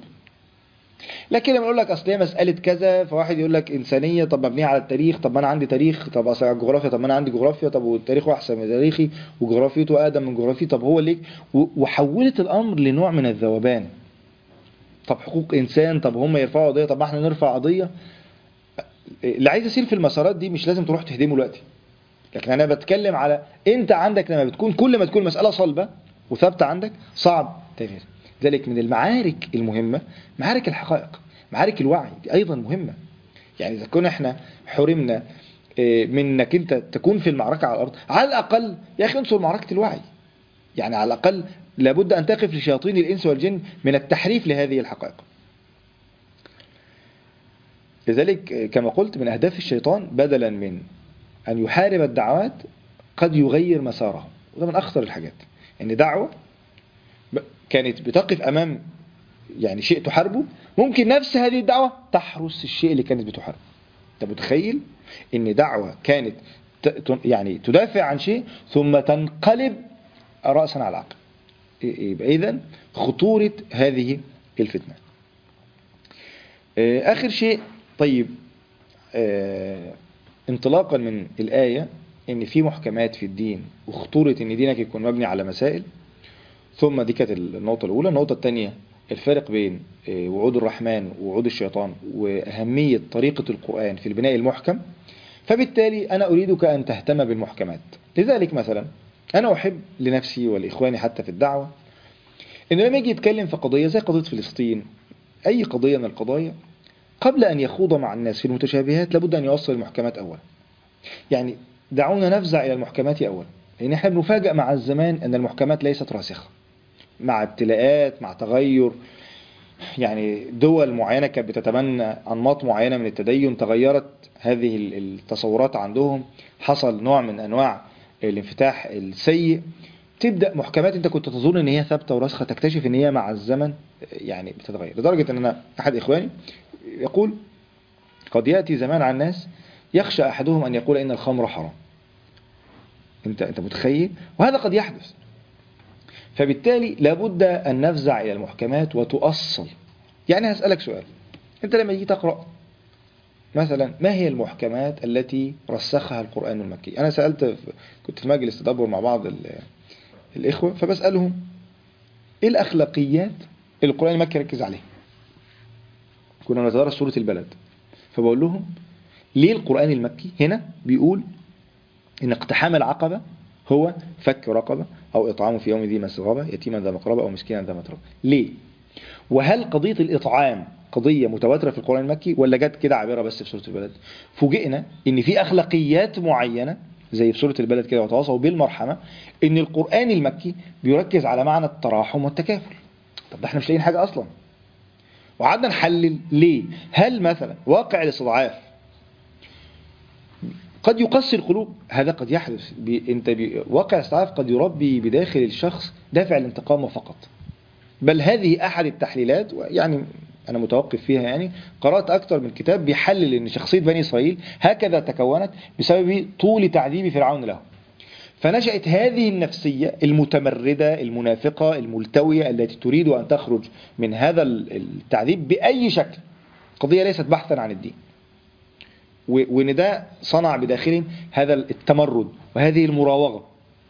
لكن لما يقول لك اصل هي مساله كذا فواحد يقول لك انسانيه طب مبنيه على التاريخ طب ما انا عندي تاريخ طب اصل على الجغرافيا طب ما انا عندي جغرافيا طب والتاريخ احسن من تاريخي وجغرافيته اقدم من جغرافيتي طب هو ليه و- وحولت الامر لنوع من الذوبان طب حقوق انسان طب هم يرفعوا قضيه طب ما احنا نرفع قضيه اللي عايز يسير في المسارات دي مش لازم تروح تهدمه دلوقتي لكن انا بتكلم على انت عندك لما بتكون كل ما تكون مساله صلبه وثابته عندك صعب تغيير ذلك من المعارك المهمه معارك الحقائق معارك الوعي دي ايضا مهمه يعني اذا كنا احنا حرمنا آه، من انك انت تكون في المعركه على الارض على الاقل يا اخي انصر معركه الوعي يعني على الاقل لابد ان تقف لشياطين الانس والجن من التحريف لهذه الحقائق لذلك آه، كما قلت من اهداف الشيطان بدلا من ان يحارب الدعوات قد يغير مساره وده من اخطر الحاجات ان دعوه ب- كانت بتقف امام يعني شيء تحاربه ممكن نفس هذه الدعوه تحرس الشيء اللي كانت بتحاربه انت متخيل ان دعوه كانت ت- ت- يعني تدافع عن شيء ثم تنقلب راسا على عقب يبقى اذا خطوره هذه الفتنه آه، اخر شيء طيب آه، انطلاقا من الايه ان في محكمات في الدين وخطوره ان دينك يكون مبني على مسائل ثم دي كانت النقطة الأولى النقطة الثانية الفرق بين آه، وعود الرحمن ووعود الشيطان وأهمية طريقة القرآن في البناء المحكم فبالتالي أنا أريدك أن تهتم بالمحكمات لذلك مثلا أنا أحب لنفسي ولإخواني حتى في الدعوة إن لما يجي يتكلم في قضية زي قضية فلسطين أي قضية من القضايا قبل أن يخوض مع الناس في المتشابهات لابد أن يوصل المحكمات أولا يعني دعونا نفزع إلى المحكمات أولا لأن احنا بنفاجأ مع الزمان أن المحكمات ليست راسخة مع ابتلاءات مع تغير يعني دول معينة كانت بتتبنى أنماط معينة من التدين تغيرت هذه التصورات عندهم حصل نوع من أنواع الانفتاح السيء تبدا محكمات انت كنت تظن ان هي ثابته وراسخه تكتشف ان هي مع الزمن يعني بتتغير لدرجه ان انا احد اخواني يقول قد ياتي زمان على الناس يخشى احدهم ان يقول ان الخمر حرام انت انت متخيل وهذا قد يحدث فبالتالي لابد ان نفزع الى المحكمات وتؤصل يعني هسالك سؤال انت لما تيجي تقرا مثلا ما هي المحكمات التي رسخها القرآن المكي أنا سألت كنت في مجلس تدبر مع بعض ال- الإخوة فبسألهم إيه الأخلاقيات اللي القرآن المكي ركز عليها كنا نتدرس سورة البلد فبقول لهم ليه القرآن المكي هنا بيقول إن اقتحام العقبة هو فك رقبة أو إطعام في يوم ذي مسغبة يتيما ذا مقربة أو مسكينا ذا متربة ليه؟ وهل قضية الإطعام قضية متواترة في القرآن المكي ولا جت كده عابرة بس في سورة البلد فوجئنا ان في اخلاقيات معينة زي في سورة البلد كده وتواصوا بالمرحمة ان القرآن المكي بيركز على معنى التراحم والتكافل طب ده احنا مش لاقيين حاجة اصلا وقعدنا نحلل ليه هل مثلا واقع الاستضعاف قد يقسي القلوب هذا قد يحدث بي انت بي واقع الاستضعاف قد يربي بداخل الشخص دافع الانتقام فقط بل هذه احد التحليلات يعني انا متوقف فيها يعني قرات اكثر من كتاب بيحلل ان شخصيه بني اسرائيل هكذا تكونت بسبب طول تعذيب فرعون له فنشأت هذه النفسية المتمردة المنافقة الملتوية التي تريد أن تخرج من هذا التعذيب بأي شكل قضية ليست بحثا عن الدين و- وان ده صنع بداخلهم هذا التمرد وهذه المراوغة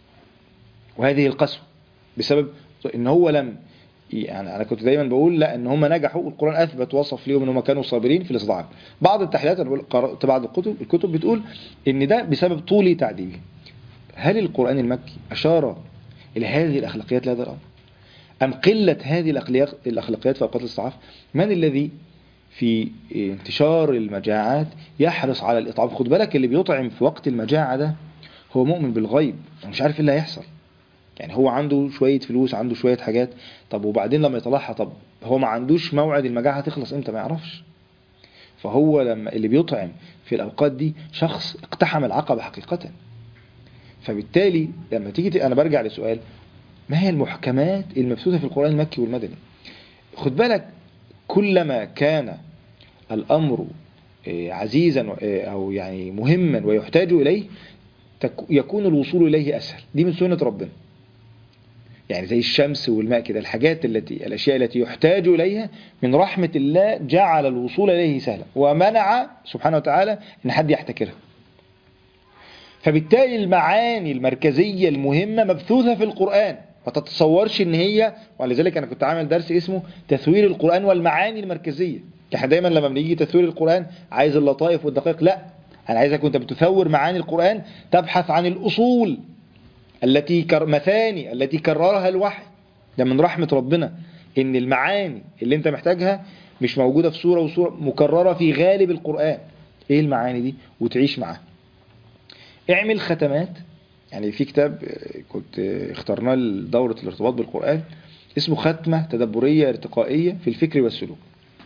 وهذه القسوة بسبب ان هو لم يعني انا كنت دايما بقول لا ان هم نجحوا والقران اثبت وصف ليهم ان هم كانوا صابرين في الاستضعاف بعض التحليلات انا بقول قرات بعض الكتب الكتب بتقول ان ده بسبب طول تعذيبهم هل القران المكي اشار الى هذه الاخلاقيات لهذا الامر ام قله هذه الأخلاق- الاخلاقيات في اوقات الاستضعاف من الذي في انتشار المجاعات يحرص على الاطعام خد بالك اللي بيطعم في وقت المجاعه ده هو مؤمن بالغيب مش عارف ايه اللي هيحصل يعني هو عنده شوية فلوس عنده شوية حاجات طب وبعدين لما يطلعها طب هو ما عندوش موعد المجاعة هتخلص امتى ما يعرفش فهو لما اللي بيطعم في الأوقات دي شخص اقتحم العقبة حقيقة فبالتالي لما تيجي ت- أنا برجع لسؤال ما هي المحكمات المبثوثة في القرآن المكي والمدني خد بالك كلما كان الأمر آه، عزيزا آه، أو يعني مهما ويحتاج إليه تك- يكون الوصول إليه أسهل دي من سنة ربنا يعني زي الشمس والماء كده الحاجات التي الأشياء التي يحتاج إليها من رحمة الله جعل الوصول إليه سهلا ومنع سبحانه وتعالى أن حد يحتكرها فبالتالي المعاني المركزية المهمة مبثوثة في القرآن ما تتصورش ان هي ولذلك انا كنت عامل درس اسمه تثوير القرآن والمعاني المركزية احنا دايما لما بنيجي تثوير القرآن عايز اللطائف والدقائق لا انا عايزك وانت بتثور معاني القرآن تبحث عن الاصول التي كر... مثاني التي كررها الوحي ده من رحمة ربنا ان المعاني اللي انت محتاجها مش موجودة في سورة وسورة مكررة في غالب القرآن ايه المعاني دي وتعيش معاها اعمل ختمات يعني في كتاب آه، كنت آه، اخترناه لدورة الارتباط بالقرآن اسمه ختمة تدبرية ارتقائية في الفكر والسلوك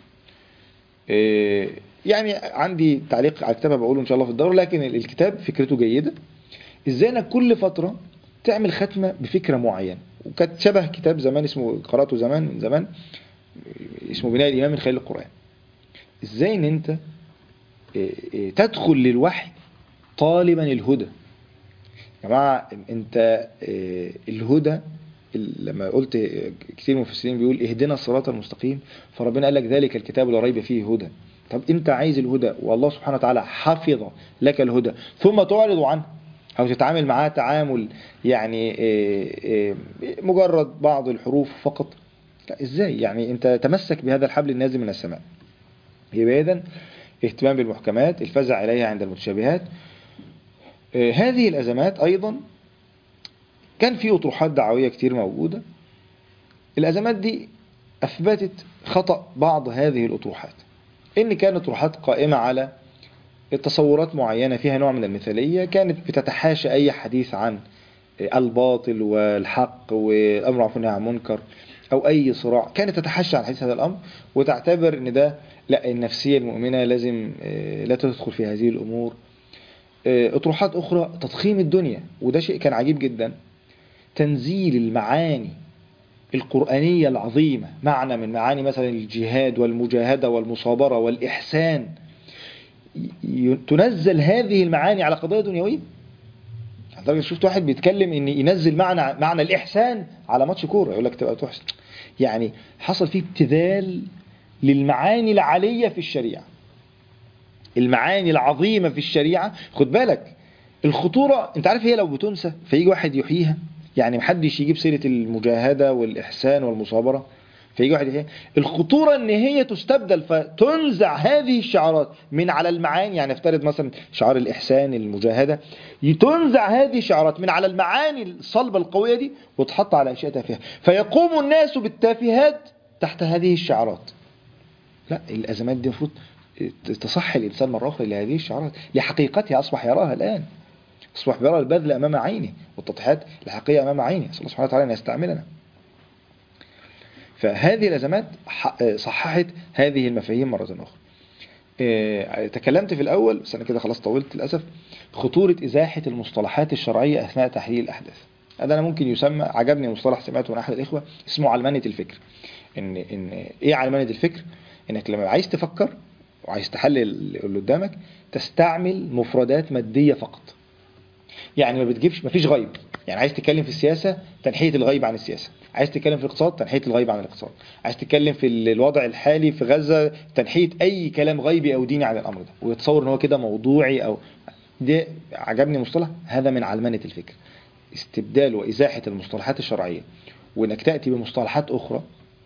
آه، يعني عندي تعليق على الكتاب بقوله ان شاء الله في الدورة لكن ال- الكتاب فكرته جيدة ازاي انك كل فترة تعمل ختمة بفكرة معينة وكانت شبه كتاب زمان اسمه قرأته زمان من زمان آه، اسمه بناء الإمام من خلال القرآن ازاي ان انت آه، آه، تدخل للوحي طالبا الهدى يا جماعة انت آه، الهدى ال- لما قلت آه، كتير من المفسرين بيقول اهدنا الصراط المستقيم فربنا قال لك ذلك الكتاب لا ريب فيه هدى طب انت عايز الهدى والله سبحانه وتعالى حفظ لك الهدى ثم تعرض عنه او تتعامل معاه تعامل يعني آه، آه، مجرد بعض الحروف فقط لا ازاي يعني انت تمسك بهذا الحبل النازل من السماء يبقى اذا اهتمام بالمحكمات الفزع اليها عند المتشابهات آه، هذه الأزمات أيضا كان في أطروحات دعوية كتير موجودة الأزمات دي أثبتت خطأ بعض هذه الأطروحات إن كانت أطروحات قائمة على تصورات معينة فيها نوع من المثالية كانت بتتحاشى أي حديث عن الباطل والحق والأمر عفوا عن منكر أو أي صراع كانت تتحاشى عن حديث هذا الأمر وتعتبر إن ده لا النفسية المؤمنة لازم آه، لا تدخل في هذه الأمور آه، اطروحات اخرى تضخيم الدنيا وده شيء كان عجيب جدا تنزيل المعاني القرآنية العظيمة معنى من معاني مثلا الجهاد والمجاهدة والمصابرة والإحسان ي- تنزل هذه المعاني على قضايا دنيوية لدرجة شفت واحد بيتكلم ان ينزل معنى معنى الإحسان على ماتش كورة يقول لك تبقى تحسن يعني حصل فيه ابتذال للمعاني العالية في الشريعة المعاني العظيمة في الشريعة خد بالك الخطورة انت عارف هي لو بتنسى فيجي واحد يحييها يعني محدش يجيب سيرة المجاهدة والإحسان والمصابرة فيجي واحد يحييها الخطورة ان هي تستبدل فتنزع هذه الشعارات من على المعاني يعني افترض مثلا شعار الإحسان المجاهدة تنزع هذه الشعارات من على المعاني الصلبة القوية دي وتحط على أشياء تافهة فيقوم الناس بالتافهات تحت هذه الشعارات لا الأزمات دي المفروض تصحي الإنسان مرة أخرى لهذه الشعارات لحقيقتها أصبح يراها الآن أصبح يرى البذل أمام عينه والتضحيات الحقيقية أمام عينه أسأل الله سبحانه وتعالى أن يستعملنا فهذه الأزمات ح- صححت هذه المفاهيم مرة أخرى إيه، تكلمت في الأول بس أنا كده خلاص طولت للأسف خطورة إزاحة المصطلحات الشرعية أثناء تحليل الأحداث هذا أنا ممكن يسمى عجبني مصطلح سمعته من أحد الإخوة اسمه علمانة الفكر إن إن إيه علمانة الفكر؟ إنك لما عايز تفكر وعايز تحلل اللي قدامك تستعمل مفردات مادية فقط يعني ما بتجيبش ما فيش غيب يعني عايز تتكلم في السياسة تنحية الغيب عن السياسة عايز تتكلم في الاقتصاد تنحية الغيب عن الاقتصاد عايز تتكلم في الوضع الحالي في غزة تنحية أي كلام غيبي أو ديني عن الأمر ده ويتصور ان هو كده موضوعي أو ده عجبني مصطلح هذا من علمنة الفكر استبدال وإزاحة المصطلحات الشرعية وإنك تأتي بمصطلحات أخرى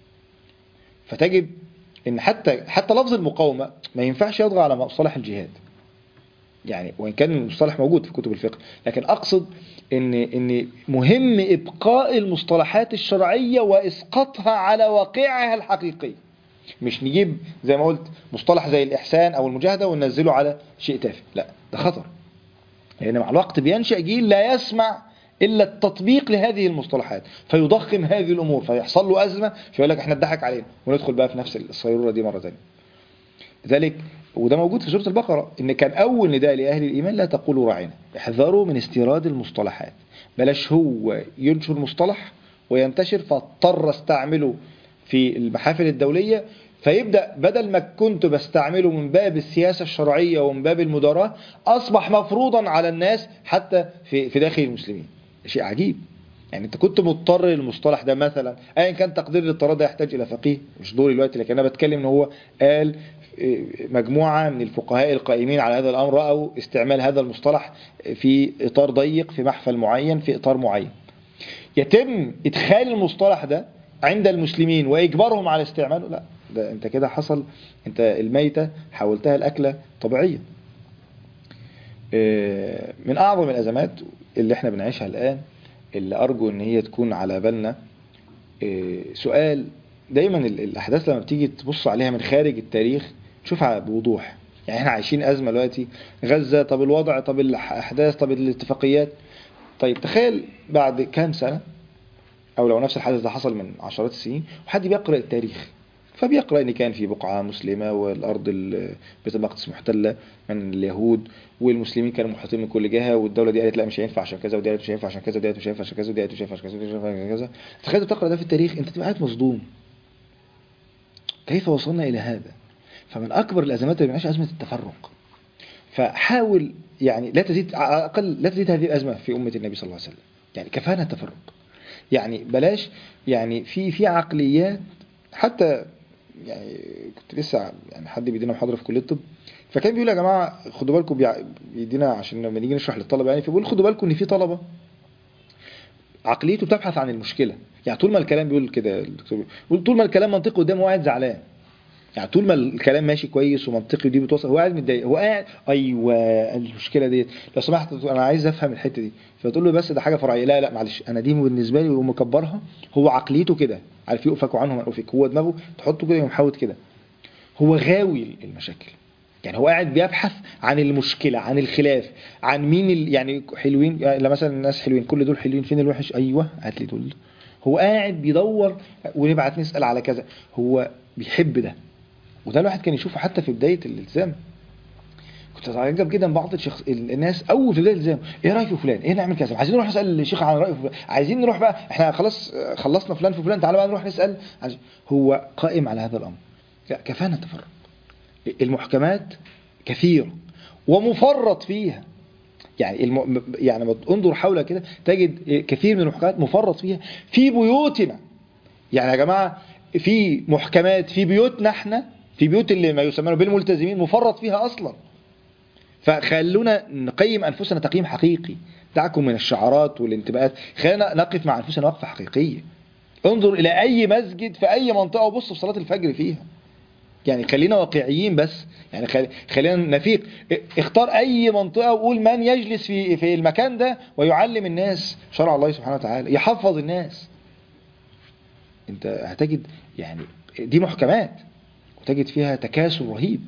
فتجد ان حتى حتى لفظ المقاومة ما ينفعش يطغى على مصطلح الجهاد يعني وان كان المصطلح موجود في كتب الفقه لكن اقصد ان ان مهم ابقاء المصطلحات الشرعيه واسقاطها على واقعها الحقيقي مش نجيب زي ما قلت مصطلح زي الاحسان او المجاهده وننزله على شيء تافه لا ده خطر لان مع الوقت بينشا جيل لا يسمع الا التطبيق لهذه المصطلحات فيضخم هذه الامور فيحصل له ازمه فيقول لك احنا اتضحك علينا وندخل بقى في نفس الصيروره دي مره ثانيه لذلك وده موجود في سورة البقرة إن كان أول نداء لأهل الإيمان لا تقولوا راعنا احذروا من استيراد المصطلحات بلاش هو ينشر مصطلح وينتشر فاضطر استعمله في المحافل الدولية فيبدأ بدل ما كنت بستعمله من باب السياسة الشرعية ومن باب المداراة أصبح مفروضا على الناس حتى في في داخل المسلمين شيء عجيب يعني انت كنت مضطر للمصطلح ده مثلا ايا كان تقدير الاضطرار ده يحتاج الى فقيه مش دوري دلوقتي لكن انا بتكلم ان هو قال مجموعة من الفقهاء القائمين على هذا الأمر رأوا استعمال هذا المصطلح في إطار ضيق في محفل معين في إطار معين يتم إدخال المصطلح ده عند المسلمين وإجبارهم على استعماله لا ده أنت كده حصل أنت الميتة حولتها الأكلة طبيعية من أعظم الأزمات اللي احنا بنعيشها الآن اللي أرجو أن هي تكون على بالنا سؤال دايما الأحداث لما بتيجي تبص عليها من خارج التاريخ تشوفها بوضوح يعني احنا عايشين أزمة دلوقتي غزة طب الوضع طب الأحداث طب الاتفاقيات طيب تخيل بعد كام سنة أو لو نفس الحدث ده حصل من عشرات السنين وحد بيقرأ التاريخ فبيقرأ إن كان في بقعة مسلمة والأرض بيت المقدس محتلة من اليهود والمسلمين كانوا محيطين من كل جهة والدولة دي قالت لا مش هينفع عشان كذا ودي قالت مش هينفع عشان كذا ودي قالت مش هينفع عشان كذا ودي قالت مش هينفع عشان كذا ودي مش هينفع عشان كذا تخيل تقرأ ده في التاريخ أنت تبقى قاعد مصدوم كيف وصلنا إلى هذا فمن أكبر الأزمات اللي بنعيشها أزمة التفرق فحاول يعني لا تزيد على الأقل لا تزيد هذه الأزمة في أمة النبي صلى الله عليه وسلم يعني كفانا التفرق يعني بلاش يعني في في عقليات حتى يعني كنت لسه يعني حد بيدينا محاضره في كليه الطب فكان بيقول يا جماعه خدوا بالكم بيدينا عشان لما نيجي نشرح للطلبه يعني فبيقول خدوا بالكم ان في طلبه عقليته بتبحث عن المشكله يعني طول ما الكلام بيقول كده الدكتور بيقول طول ما الكلام منطقي قدامه هو قاعد زعلان يعني طول ما الكلام ماشي كويس ومنطقي ودي بتوصل هو قاعد متضايق هو قاعد ايوه المشكله ديت لو سمحت انا عايز افهم الحته دي فتقول له بس ده حاجه فرعيه لا لا معلش انا دي بالنسبه لي ومكبرها هو عقليته كده عارف يؤفك عنه من أوفك هو دماغه تحطه كده ومحاوط كده هو غاوي المشاكل يعني هو قاعد بيبحث عن المشكلة عن الخلاف عن مين ال... يعني حلوين يعني مثلا الناس حلوين كل دول حلوين فين الوحش ايوه هات لي دول هو قاعد بيدور ونبعت نسأل على كذا هو بيحب ده وده الواحد كان يشوفه حتى في بداية الالتزام كنت اتعجب جدا بعض الشخص الناس اول في بدايه الالتزام ايه رايك في فلان ايه نعمل كذا عايزين نروح نسال الشيخ عن رايه في فلان عايزين نروح بقى احنا خلاص خلصنا فلان في فلان تعالى بقى نروح نسال عن- هو قائم على هذا الامر لا كفانا التفرق المحكمات كثيره ومفرط فيها يعني الم... يعني لما انظر حولك كده تجد كثير من المحكمات مفرط فيها في بيوتنا يعني يا جماعه في محكمات في بيوتنا احنا في بيوت اللي ما يسمونه بالملتزمين مفرط فيها اصلا فخلونا نقيم انفسنا تقييم حقيقي دعكم من الشعارات والانتباهات خلينا نقف مع انفسنا وقفه حقيقيه انظر الى اي مسجد في اي منطقه وبص في صلاه الفجر فيها يعني خلينا واقعيين بس يعني خل... خلينا نفيق اختار اي منطقه وقول من يجلس في في المكان ده ويعلم الناس شرع الله سبحانه وتعالى يحفظ الناس انت هتجد يعني دي محكمات وتجد فيها تكاسل رهيب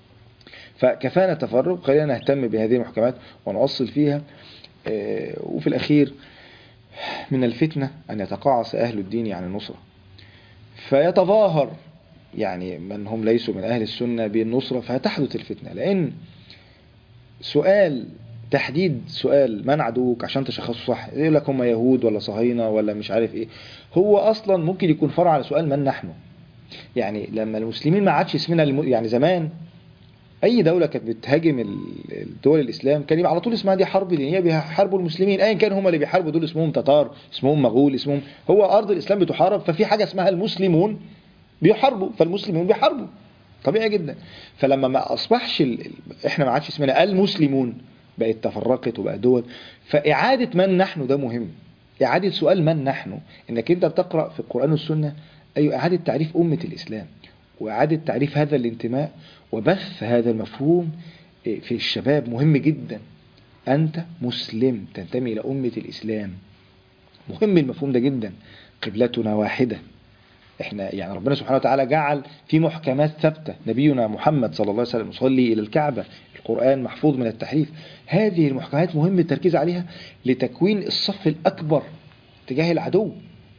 فكفانا التفرق خلينا نهتم بهذه المحكمات ونؤصل فيها آه، وفي الأخير من الفتنة أن يتقاعس أهل الدين عن النصرة فيتظاهر يعني من هم ليسوا من أهل السنة بالنصرة فهتحدث الفتنة لأن سؤال تحديد سؤال من عدوك عشان تشخصه صح يقول لك هم يهود ولا صهاينة ولا مش عارف ايه هو اصلا ممكن يكون فرع على سؤال من نحن يعني لما المسلمين ما عادش اسمنا الم... يعني زمان اي دولة كانت بتهاجم ال- الدول الاسلام كان يبقى على طول اسمها دي حرب دينية بيحاربوا المسلمين ايا كان هم اللي بيحاربوا دول اسمهم تتار اسمهم مغول اسمهم هو ارض الاسلام بتحارب ففي حاجة اسمها المسلمون بيحاربوا فالمسلمون بيحاربوا طبيعي جدا فلما ما اصبحش ال... ال- احنا ما عادش اسمنا المسلمون بقت تفرقت وبقى دول فاعادة من نحن ده مهم اعادة سؤال من نحن انك انت بتقرأ في القرآن والسنة ايوه اعادة تعريف امة الاسلام واعادة تعريف هذا الانتماء وبث هذا المفهوم في الشباب مهم جدا انت مسلم تنتمي الى امة الاسلام مهم المفهوم ده جدا قبلتنا واحدة احنا يعني ربنا سبحانه وتعالى جعل في محكمات ثابتة نبينا محمد صلى الله عليه وسلم يصلي إلى الكعبة القرآن محفوظ من التحريف هذه المحكمات مهم التركيز عليها لتكوين الصف الأكبر تجاه العدو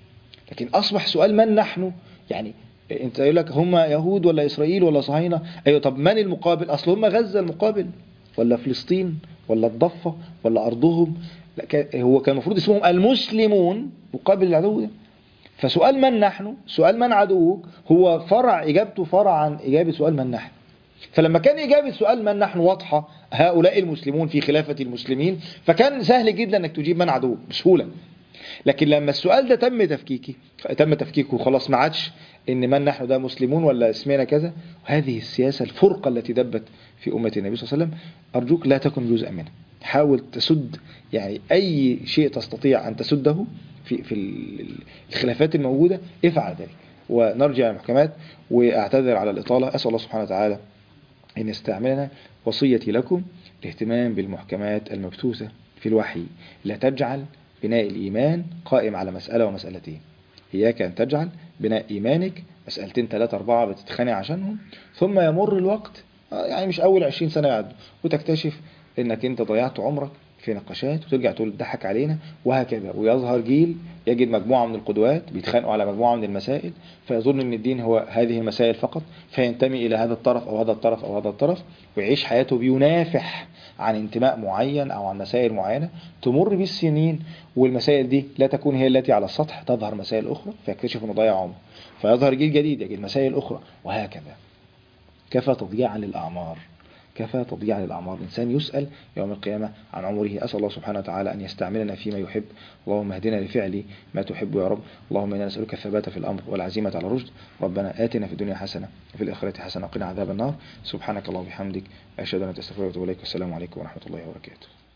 لكن أصبح سؤال من نحن يعني انت يقول لك هم يهود ولا إسرائيل ولا صهاينة ايوه طب من المقابل أصل هم غزة المقابل ولا فلسطين ولا الضفة ولا أرضهم لا كان- هو كان المفروض اسمهم المسلمون مقابل العدو ده فسؤال من نحن سؤال من عدوك هو فرع إجابته فرع عن إجابة سؤال من نحن فلما كان إجابة سؤال من نحن واضحة هؤلاء المسلمون في خلافة المسلمين فكان سهل جدا أنك تجيب من عدوك بسهولة لكن لما السؤال ده تم تفكيكي تم تفكيكه وخلاص ما عادش ان من نحن ده مسلمون ولا اسمنا كذا هذه السياسة الفرقة التي دبت في أمة النبي صلى الله عليه وسلم أرجوك لا تكن جزءا منها حاول تسد يعني أي شيء تستطيع أن تسده في في ال- الخلافات الموجودة افعل ذلك ونرجع للمحكمات وأعتذر على الإطالة أسأل الله سبحانه وتعالى أن يستعملنا وصيتي لكم الاهتمام بالمحكمات المبثوثة في الوحي لا تجعل بناء الإيمان قائم على مسألة ومسألتين إياك أن تجعل بناء إيمانك مسألتين ثلاثة أربعة بتتخانق عشانهم ثم يمر الوقت آه، يعني مش أول عشرين سنة يعدوا وتكتشف إنك أنت ضيعت عمرك في نقاشات وترجع تقول ضحك علينا وهكذا ويظهر جيل يجد مجموعة من القدوات بيتخانقوا على مجموعة من المسائل فيظن ان الدين هو هذه المسائل فقط فينتمي الى هذا الطرف او هذا الطرف او هذا الطرف ويعيش حياته بينافح عن انتماء معين او عن مسائل معينة تمر بالسنين والمسائل دي لا تكون هي التي على السطح تظهر مسائل اخرى فيكتشف انه ضيع عمره فيظهر جيل جديد يجد مسائل اخرى وهكذا كفى تضييعا للأعمار كفى تضييعا للأعمار الإنسان يسأل يوم القيامة عن عمره أسأل الله سبحانه وتعالى أن يستعملنا فيما يحب اللهم اهدنا لفعل ما تحب يا رب اللهم إنا نسألك الثبات في الأمر والعزيمة على الرشد ربنا آتنا في الدنيا حسنة وفي الآخرة حسنة وقنا عذاب النار سبحانك اللهم وبحمدك أشهد أن لا إله إلا أنت أستغفرك وأتوب إليك والسلام عليكم ورحمة الله وبركاته